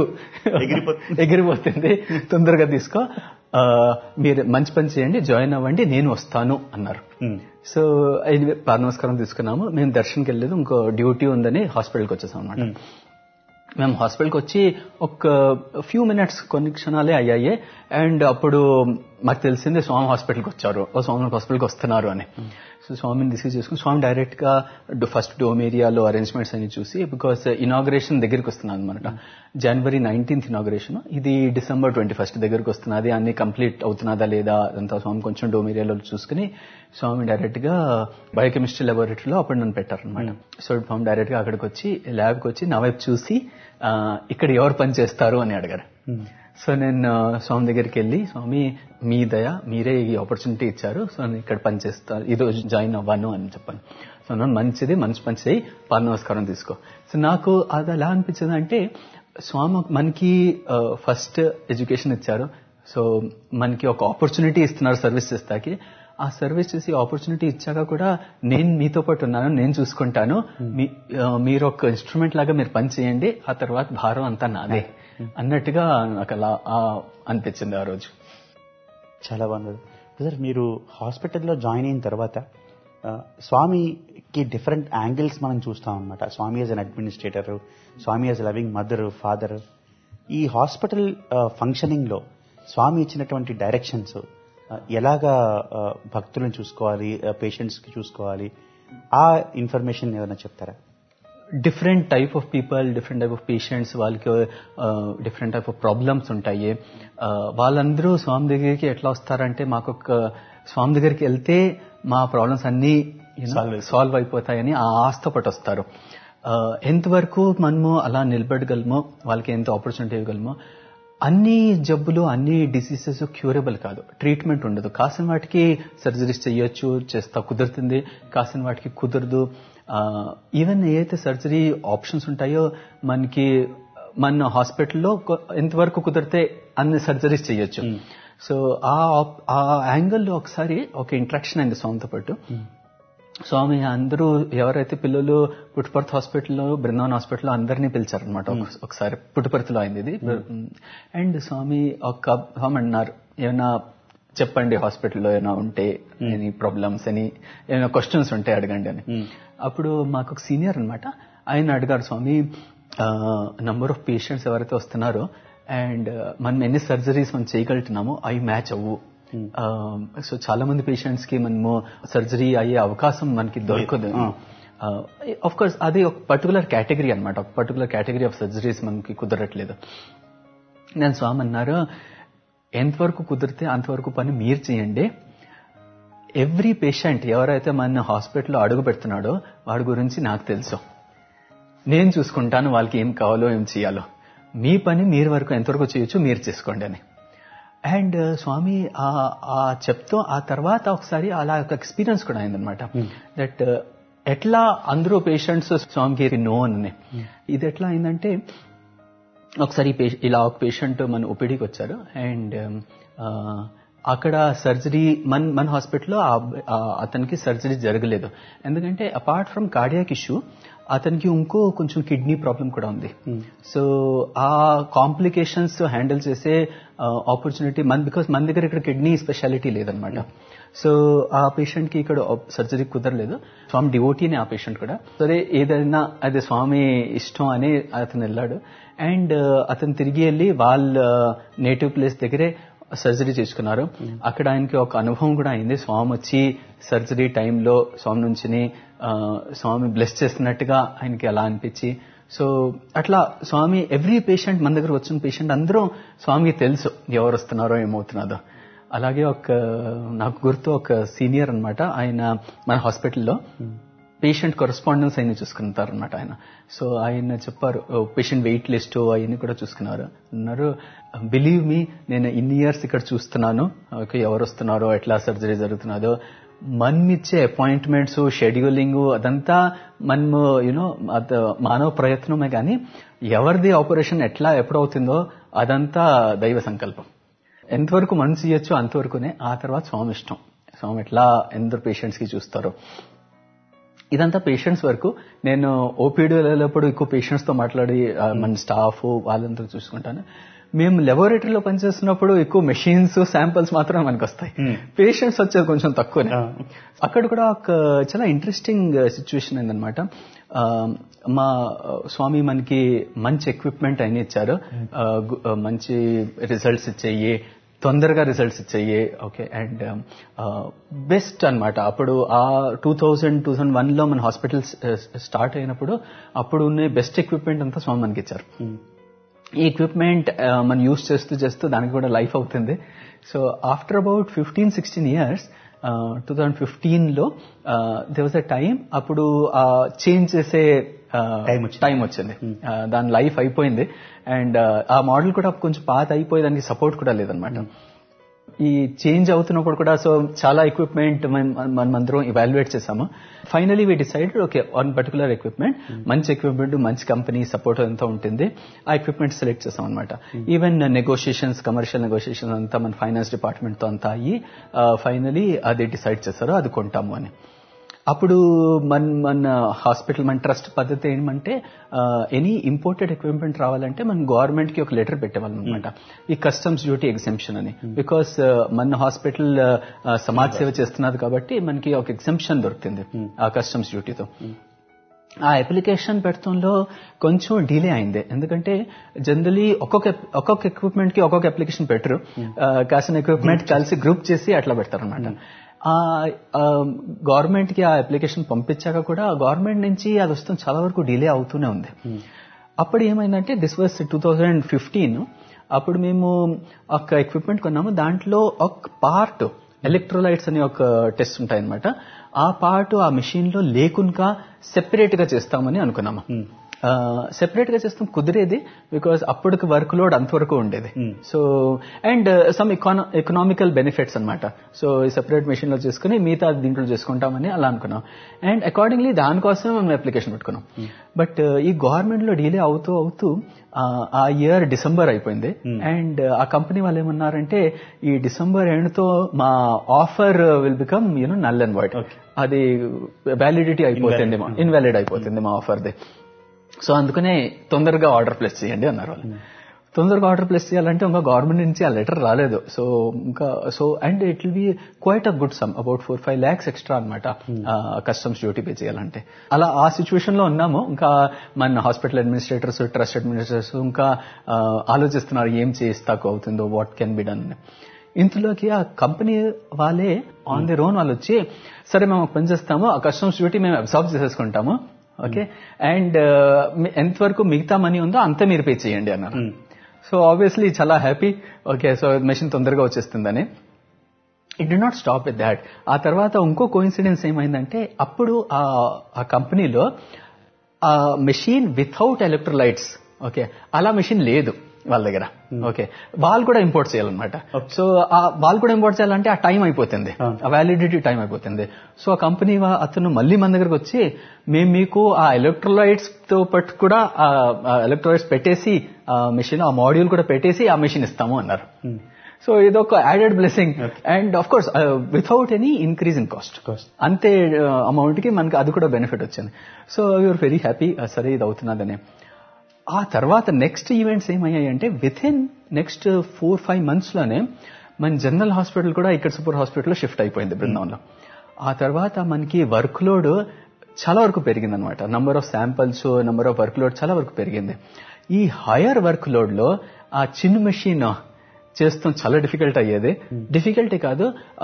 ఎగిరిపోతుంది తొందరగా తీసుకో ఆ, మీరు మంచి పని చేయండి జాయిన్ అవ్వండి నేను వస్తాను అన్నారు సో ఇది పాద నమస్కారం తీసుకున్నాము మేము దర్శనంకి వెళ్ళలేదు ఇంకో డ్యూటీ ఉందని హాస్పిటల్కి వచ్చేసాం అనమాట మేము హాస్పిటల్కి వచ్చి ఒక ఫ్యూ మినిట్స్ కొన్ని క్షణాలే అయ్యాయి అండ్ అప్పుడు మాకు తెలిసింది స్వామి హాస్పిటల్కి వచ్చారు ఓ స్వామి హాస్పిటల్కి వస్తున్నారు అని సో స్వామిని రిసీవ్ చేసుకుని స్వామి డైరెక్ట్ గా ఫస్ట్ డోమ్ ఏరియాలో అరేంజ్మెంట్స్ అన్ని చూసి బికాస్ ఇనాగ్రేషన్ దగ్గరికి వస్తున్నాను అనమాట జనవరి నైన్టీన్త్ ఇనాగ్రేషన్ ఇది డిసెంబర్ ట్వంటీ ఫస్ట్ దగ్గరికి వస్తున్నది అన్ని కంప్లీట్ అవుతున్నదా లేదా అదంతా స్వామి కొంచెం డోమ్ ఏరియాలో చూసుకుని స్వామి డైరెక్ట్ గా బయోకెమిస్ట్రీ లెబొరేటరీలో అప్పుడు నన్ను పెట్టారనమాట సో స్వామి డైరెక్ట్ గా అక్కడికి వచ్చి ల్యాబ్కి వచ్చి నా వైపు చూసి ఆ, ఇక్కడ ఎవరు పని చేస్తారు అని అడిగారు సో నేను ఆ, స్వామి దగ్గరికి వెళ్ళి స్వామి మీ దయ మీరే ఈ ఆపర్చునిటీ ఇచ్చారు సో నేను ఇక్కడ పని చేస్తాను ఈ రోజు జాయిన్ అవ్వను అని చెప్పాను సో నన్ను మంచిది మంచి పని చేయి పాద నమస్కారం తీసుకో సో నాకు అది ఎలా అనిపించింది అంటే స్వామి మనకి ఫస్ట్ ఎడ్యుకేషన్ ఇచ్చారు సో మనకి ఒక ఆపర్చునిటీ ఇస్తున్నారు సర్వీస్ చేస్తాకి ఆ సర్వీస్ చేసి ఆపర్చునిటీ ఇచ్చాక కూడా నేను మీతో పాటు ఉన్నాను నేను చూసుకుంటాను మీ- ఆ, మీరు ఒక ఇన్స్ట్రుమెంట్ లాగా మీరు పని చేయండి ఆ తర్వాత భారం అంతా నాదే అన్నట్టుగా నాకు అలా ఆ అనిపించింది ఆ రోజు చాలా బాగుంది బ్రదర్ మీరు హాస్పిటల్లో జాయిన్ అయిన తర్వాత ఆ, స్వామికి డిఫరెంట్ యాంగిల్స్ మనం చూస్తాం అనమాట Swami as an administrator Swami as loving mother father ఈ హాస్పిటల్ ఫంక్షనింగ్ లో స్వామి ఇచ్చినటువంటి డైరెక్షన్స్ ఎలాగా ఆ, భక్తులను చూసుకోవాలి పేషెంట్స్ కి చూసుకోవాలి ఆ ఇన్ఫర్మేషన్ ఏమైనా చెప్తారా different type of people different type of patients వాళ్ళకి డిఫరెంట్ టైప్ ఆఫ్ ప్రాబ్లమ్స్ ఉంటాయి ఆ, వాళ్ళందరూ స్వామి దగ్గరికి ఎట్లా వస్తారంటే మాకు ఒక స్వామి దగ్గరికి వెళ్తే మా ప్రాబ్లమ్స్ అన్నీ సాల్వ్ అయిపోతాయని ఆ ఆస్తో పాటు వస్తారు ఆ, ఎంతవరకు మనము అలా నిలబడగలమో వాళ్ళకి ఎంత ఆపర్చునిటీ ఇవ్వగలమో అన్ని జబ్బులు అన్ని డిసీజెస్ క్యూరబుల్ కాదు ట్రీట్మెంట్ ఉండదు కాసిన వాటికి సర్జరీస్ చేయొచ్చు చేస్తా కుదురుతుంది కాసిన వాటికి కుదరదు ఈవెన్ ఏదైతే సర్జరీ ఆప్షన్స్ ఉంటాయో మనకి మన హాస్పిటల్లో కొ- ఎంతవరకు కుదిరితే అన్ని సర్జరీస్ చేయొచ్చు సో ఆ op- ఆ యాంగిల్లో ఒకసారి ఒక ఇంట్రాక్షన్ అయింది స్వామితో పాటు స్వామి అందరూ ఎవరైతే పిల్లలు పుట్టుపర్తి హాస్పిటల్లో బృందావన్ హాస్పిటల్లో అందరినీ పిలిచారనమాట ఒకసారి పుట్టుపర్తిలో అయింది ఇది అండ్ స్వామి ఒక స్వామి అన్నారు ఏమైనా చెప్పండి హాస్పిటల్లో ఏమైనా ఉంటే ఎనీ ప్రాబ్లమ్స్ అని ఏమైనా క్వశ్చన్స్ ఉంటే అడగండి అని అప్పుడు మాకు ఒక సీనియర్ అన్నమాట ఆయన అడిగారు స్వామి నంబర్ ఆఫ్ పేషెంట్స్ ఎవరైతే వస్తున్నారో అండ్ మనం ఎన్ని సర్జరీస్ మనం చేయగలుగుతున్నామో అవి మ్యాచ్ అవ్వు సో చాలా మంది పేషెంట్స్ కి మనము సర్జరీ అయ్యే అవకాశం మనకి దొరకదు ఆఫ్ కోర్స్ అది ఒక పర్టికులర్ కేటగిరీ అన్నమాట ఒక పర్టికులర్ కేటగిరీ ఆఫ్ సర్జరీస్ మనకి కుదరట్లేదు నేను స్వామి అన్నారు ఎంతవరకు కుదిరితే అంతవరకు పని మీరు చేయండి ఎవ్రీ పేషెంట్ ఎవరైతే మన హాస్పిటల్లో అడుగు పెడుతున్నాడో వాడి గురించి నాకు తెలుసు నేను చూసుకుంటాను వాళ్ళకి ఏం కావాలో ఏం చేయాలో మీ పని మీరు వరకు ఎంతవరకు చేయొచ్చు మీరు చేసుకోండి అని అండ్ స్వామి ఆ ఆ చెప్తూ ఆ తర్వాత ఒకసారి అలా ఒక ఎక్స్పీరియన్స్ కూడా అయిందనమాట దట్ ఎట్లా అందరూ పేషెంట్స్ స్వామికి నో అని ఇది ఎట్లా అయిందంటే ఒకసారి ఈ పేష- ఇలా ఒక పేషెంట్ మన ఒపిడికి వచ్చారు అండ్ అక్కడ సర్జరీ మన మన హాస్పిటల్లో ఆ అబ్బ- ఆ అతనికి సర్జరీ జరగలేదు ఎందుకంటే అపార్ట్ ఫ్రమ్ కార్డియాక్ ఇష్యూ అతనికి ఇంకో కొంచెం కిడ్నీ ప్రాబ్లం కూడా ఉంది సో ఆ కాంప్లికేషన్స్ హ్యాండిల్ చేసే ఆపర్చునిటీ మన బికాస్ మన దగ్గర ఇక్కడ కిడ్నీ స్పెషాలిటీ లేదనమాట సో ఆ పేషెంట్ కి ఇక్కడ సర్జరీ కుదరలేదు స్వామి డివోటీనే ఆ పేషెంట్ కూడా సరే ఏదైనా అది స్వామి ఇష్టం అని అతను వెళ్ళాడు అండ్ అతను తిరిగి వెళ్ళి వాళ్ళ నేటివ్ ప్లేస్ దగ్గరే సర్జరీ చేసుకున్నారు అక్కడ ఆయనకి ఒక అనుభవం కూడా అయింది స్వామి వచ్చి సర్జరీ టైంలో స్వామి నుంచి స్వామి బ్లెస్ చేస్తున్నట్టుగా ఆయనకి అలా అనిపించి సో అట్లా స్వామి ఎవ్రీ పేషెంట్ మన దగ్గర వచ్చిన పేషెంట్ అందరూ స్వామికి తెలుసు ఎవరు వస్తున్నారో ఏమవుతున్నారో అలాగే ఒక నాకు గుర్తు ఒక సీనియర్ అన్నమాట ఆయన మన హాస్పిటల్లో పేషెంట్ కరస్పాండెన్స్ అయిన చూసుకుంటారు అనమాట ఆయన సో ఆయన చెప్పారు పేషెంట్ వెయిట్ లిస్ట్ అవన్నీ కూడా చూసుకున్నారు అన్నారు బిలీవ్ మీ నేను ఇన్ని ఇయర్స్ ఇక్కడ చూస్తున్నాను ఓకే ఎవరు వస్తున్నారో ఎట్లా సర్జరీ జరుగుతున్నదో మన్నిచ్చే అపాయింట్మెంట్స్ షెడ్యూలింగ్ అదంతా మనము యూనో మానవ ప్రయత్నమే కానీ ఎవరిది ఆపరేషన్ ఎట్లా ఎప్పుడు అవుతుందో అదంతా దైవ సంకల్పం ఎంతవరకు మనసు చేయొచ్చో అంతవరకునే ఆ తర్వాత స్వామి ఇష్టం స్వామి ఎట్లా ఎందరు పేషెంట్స్ కి చూస్తారో ఇదంతా పేషెంట్స్ వరకు నేను ఓపీడీ వెళ్ళేటప్పుడు ఎక్కువ పేషెంట్స్ తో మాట్లాడి ఆ, మన స్టాఫ్ వాళ్ళంతా చూసుకుంటాను మేము లెబొరేటరీలో పనిచేస్తున్నప్పుడు ఎక్కువ మెషిన్స్ శాంపిల్స్ మాత్రమే మనకు వస్తాయి పేషెంట్స్ వచ్చేది కొంచెం తక్కువనే అక్కడ కూడా ఒక చాలా ఇంట్రెస్టింగ్ సిచ్యువేషన్ అయిందనమాట ఆ, మా స్వామి మనకి మంచి ఎక్విప్మెంట్ అయినా ఇచ్చారు ఆ, గు- ఆ, మంచి రిజల్ట్స్ ఇచ్చేయి తొందరగా రిజల్ట్స్ ఇచ్చాయి ఓకే అండ్ బెస్ట్ అన్నమాట అప్పుడు ఆ two thousand two thousand one లో మన హాస్పిటల్ స్టార్ట్ అయినప్పుడు అప్పుడు ఉన్న బెస్ట్ ఎక్విప్మెంట్ అంతా స్వామి మనకి ఇచ్చారు ఈ ఎక్విప్మెంట్ మనం యూస్ చేస్తూ చేస్తూ దానికి కూడా లైఫ్ అవుతుంది so after about fifteen sixteen years two thousand fifteen లో దే వాజ్ అ టైం అప్పుడు చేంజ్ చేసే టైం వచ్చింది ఆ, దాని లైఫ్ అయిపోయింది అండ్ ఆ మోడల్ కూడా కొంచెం పాత అయిపోయి దానికి సపోర్ట్ కూడా లేదనమాట ఈ చేంజ్ అవుతున్నప్పుడు కూడా సో చాలా ఎక్విప్మెంట్ మనం అందరం ఇవాల్యుయేట్ చేసాము finally we decide okay one particular equipment మంచి ఎక్విప్మెంట్ మంచి కంపెనీ సపోర్ట్ అంతా ఉంటుంది ఆ ఎక్విప్మెంట్ సెలెక్ట్ చేసాం అనమాట ఈవెన్ నెగోషియేషన్స్ కమర్షియల్ నెగోషియేషన్స్ అంతా మన ఫైనాన్స్ డిపార్ట్మెంట్ తో అంతా అయ్యి ఫైనలీ అది డిసైడ్ చేశారు అది కొంటాము అని అప్పుడు మన మన హాస్పిటల్ మన ట్రస్ట్ పద్ధతి ఏమంటే ఎనీ ఇంపోర్టెడ్ ఎక్విప్మెంట్ రావాలంటే మనం గవర్నమెంట్ కి ఒక లెటర్ పెట్టేవాళ్ళం అనమాట ఈ కస్టమ్స్ డ్యూటీ ఎగ్జెంప్షన్ అని బికాస్ మన హాస్పిటల్ సమాజ్ సేవ చేస్తున్నది కాబట్టి మనకి ఒక ఎగ్జెంప్షన్ దొరుకుతుంది ఆ కస్టమ్స్ డ్యూటీతో ఆ అప్లికేషన్ పెట్టడంలో కొంచెం డిలే అయింది ఎందుకంటే జనరలీ ఒక్కొక్క ఒక్కొక్క ఎక్విప్మెంట్ కి ఒక్కొక్క అప్లికేషన్ పెట్టరు కాసిన ఎక్విప్మెంట్ కలిసి గ్రూప్ చేసి అట్లా పెడతారు అనమాట గవర్నమెంట్ కి ఆ అప్లికేషన్ పంపించాక కూడా గవర్నమెంట్ నుంచి అది వస్తుంది చాలా వరకు డిలే అవుతూనే ఉంది అప్పుడు ఏమైందంటే this was two thousand fifteen అప్పుడు మేము ఒక ఎక్విప్మెంట్ కొన్నాము దాంట్లో ఒక పార్ట్ ఎలక్ట్రోలైట్స్ అని ఒక టెస్ట్ ఉంటాయి అనమాట ఆ పార్ట్ ఆ మెషిన్ లో లేకుండా సెపరేట్ గా చేస్తామని అనుకున్నాము సెపరేట్ గా చేస్తాం కుదిరేది బికాస్ అప్పటికి వర్క్ లోడ్ అంతవరకు ఉండేది so and some economical benefits అనమాట సో ఈ సెపరేట్ మెషిన్ లో చేసుకుని మిగతా దీంట్లో చేసుకుంటామని అలా అనుకున్నాం అండ్ అకార్డింగ్లీ దానికోసం మేము అప్లికేషన్ పెట్టుకున్నాం బట్ ఈ గవర్నమెంట్ లో డిలే అవుతూ అవుతూ ఆ ఇయర్ డిసెంబర్ అయిపోయింది అండ్ ఆ కంపెనీ వాళ్ళు ఏమన్నారంటే ఈ డిసెంబర్ ఎండ్ తో మా offer will become you know null and void అది వ్యాలిడిటీ అయిపోతుంది ఇన్వాలిడ్ అయిపోతుంది మా ఆఫర్ది సో అందుకనే తొందరగా ఆర్డర్ ప్లేస్ చేయండి అన్నారు వాళ్ళు తొందరగా ఆర్డర్ ప్లేస్ చేయాలంటే ఇంకా గవర్నమెంట్ నుంచి ఆ లెటర్ రాలేదు సో ఇంకా so and it will be quite a good sum about four five lakhs extra అనమాట కస్టమ్స్ డ్యూటీ పే చేయాలంటే అలా ఆ సిచ్యువేషన్ లో ఉన్నాము ఇంకా మన హాస్పిటల్ అడ్మినిస్ట్రేటర్స్ ట్రస్ట్ అడ్మినిస్ట్రేటర్స్ ఇంకా ఆలోచిస్తున్నారు ఏం చేస్తాకు అవుతుందో వాట్ కెన్ బి డన్ ఇంతలోకి ఆ కంపెనీ వాళ్ళే ఆన్ ది ఓన్ వాళ్ళు వచ్చి సరే మేము పని చేస్తాము ఆ కస్టమ్స్ డ్యూటీ మేము అబ్జర్వ్ చేసేసుకుంటాము ఓకే అండ్ ఎంతవరకు మిగతా మనీ ఉందో అంతే మీరు పే చేయండి అన్నారు సో ఆబ్వియస్లీ చాలా హ్యాపీ ఓకే సో మెషిన్ తొందరగా వచ్చేస్తుందని it did not stop with that ఆ తర్వాత ఇంకో కోయిన్సిడెన్స్ ఏమైందంటే అప్పుడు ఆ కంపెనీలో ఆ మెషిన్ వితౌట్ ఎలక్ట్రోలైట్స్ ఓకే అలా మెషిన్ లేదు వాళ్ళ దగ్గర ఓకే వాళ్ళు కూడా ఇంపోర్ట్ చేయాలన్నమాట సో ఆ వాళ్ళు కూడా ఇంపోర్ట్ చేయాలంటే ఆ టైం అయిపోతుంది ఆ వ్యాలిడిటీ టైం అయిపోతుంది సో ఆ కంపెనీ అతను మళ్ళీ మన దగ్గరకు వచ్చి మేము మీకు ఆ ఎలక్ట్రోలైట్స్ తో పాటు కూడా ఆ ఎలక్ట్రోలైట్స్ పెట్టేసి ఆ మెషిన్ ఆ మాడ్యూల్ కూడా పెట్టేసి ఆ మెషిన్ ఇస్తాము అన్నారు సో ఇదొక added blessing and of course without any increase in cost అంతే అమౌంట్ కి మనకి అది కూడా బెనిఫిట్ వచ్చింది సో యూఆర్ వెరీ హ్యాపీ సరే ఇది అవుతున్నదని ఆ తర్వాత నెక్స్ట్ ఈవెంట్స్ ఏమయ్యాయి అంటే within next four five months లోనే మన జనరల్ హాస్పిటల్ కూడా ఇక్కడ సూపర్ హాస్పిటల్లో షిఫ్ట్ అయిపోయింది బృందావనంలో ఆ తర్వాత మనకి వర్క్ లోడ్ చాలా వరకు పెరిగింది అనమాట number of samples number of work load చాలా వరకు పెరిగింది ఈ హయర్ వర్క్ లోడ్ లో ఆ చిన్న మెషిన్ చేస్తాం చాలా డిఫికల్ట్ అయ్యేది డిఫికల్టీ కాదు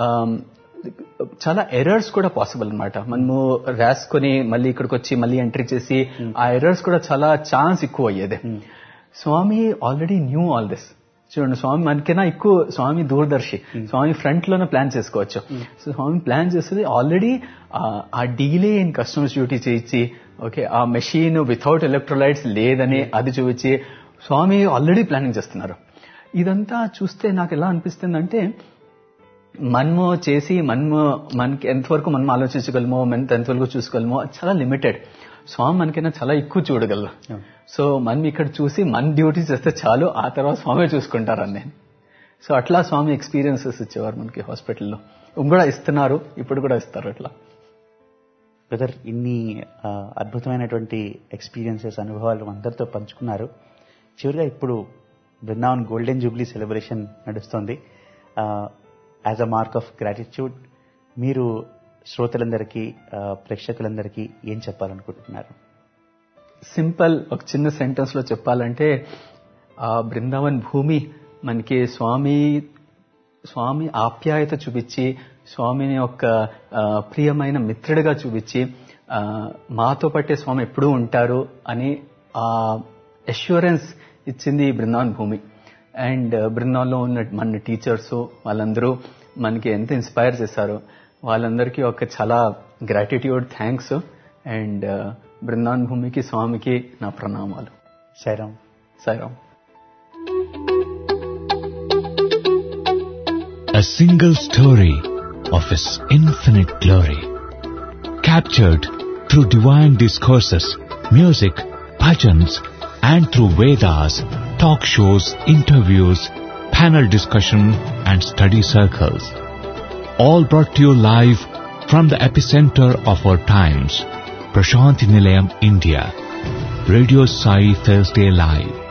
చాలా ఎర్రర్స్ కూడా పాసిబుల్ అనమాట మనము రాసుకొని మళ్ళీ ఇక్కడికి వచ్చి మళ్ళీ ఎంట్రీ చేసి ఆ ఎర్రర్స్ కూడా చాలా ఛాన్స్ ఎక్కువ అయ్యేది Swami already knew all this చూడండి స్వామి మనకైనా ఎక్కువ స్వామి దూరదర్శి స్వామి ఫ్రంట్ లోనే ప్లాన్ చేసుకోవచ్చు సో స్వామి ప్లాన్ చేస్తుంది ఆల్రెడీ ఆ డీలే ఇన్ కస్టమర్స్ డ్యూటీ చేయించి ఓకే ఆ మెషిన్ వితౌట్ ఎలక్ట్రోలైట్స్ లేదని అది చూపించి స్వామి ఆల్రెడీ ప్లానింగ్ చేస్తున్నారు ఇదంతా చూస్తే నాకు ఎలా అనిపిస్తుందంటే మనము చేసి మనము మనకి ఎంతవరకు మనం ఆలోచించగలమో మనం ఎంతవరకు చూసుకోగలమో చాలా లిమిటెడ్ స్వామి మనకైనా చాలా ఎక్కువ చూడగలరు సో మనం ఇక్కడ చూసి మన డ్యూటీ చేస్తే చాలు ఆ తర్వాత స్వామి చూసుకుంటారని నేను సో అట్లా స్వామి ఎక్స్పీరియన్సెస్ ఇచ్చేవారు మనకి హాస్పిటల్లో కూడా ఇస్తున్నారు ఇప్పుడు కూడా ఇస్తారు అట్లా బ్రదర్ ఇన్ని అద్భుతమైనటువంటి ఎక్స్పీరియన్సెస్ అనుభవాలు అందరితో పంచుకున్నారు చివరిగా ఇప్పుడు బృందావన్ గోల్డెన్ జూబ్లీ సెలబ్రేషన్ నడుస్తోంది as a mark of gratitude మీరు శ్రోతలందరికీ ప్రేక్షకులందరికీ ఏం చెప్పాలనుకుంటున్నారు సింపుల్ ఒక చిన్న సెంటెన్స్ లో చెప్పాలంటే ఆ బృందావన్ భూమి మనకి స్వామి స్వామి ఆప్యాయత చూపించి స్వామిని ఒక ప్రియమైన మిత్రుడిగా చూపించి మాతో పట్టే స్వామి ఎప్పుడూ ఉంటారు అని ఆ అష్యూరెన్స్ ఇచ్చింది ఈ బృందావన్ భూమి అండ్ బృందావన్లో ఉన్న మన టీచర్స్ వాళ్ళందరూ మనకి ఎంత ఇన్స్పైర్ చేశారు వాళ్ళందరికీ ఒక చాలా గ్రాటిట్యూడ్ థ్యాంక్స్ అండ్ బృందావన్ భూమికి స్వామికి నా ప్రణామాలు Sairam Sairam A single story of His infinite glory, captured through divine discourses, music, bhajans, and through Vedas, talk shows, interviews, panel discussion, and study circles. All brought to you live From the epicenter of our times, Prashanti Nilayam, India. Radio Sai Thursday Live.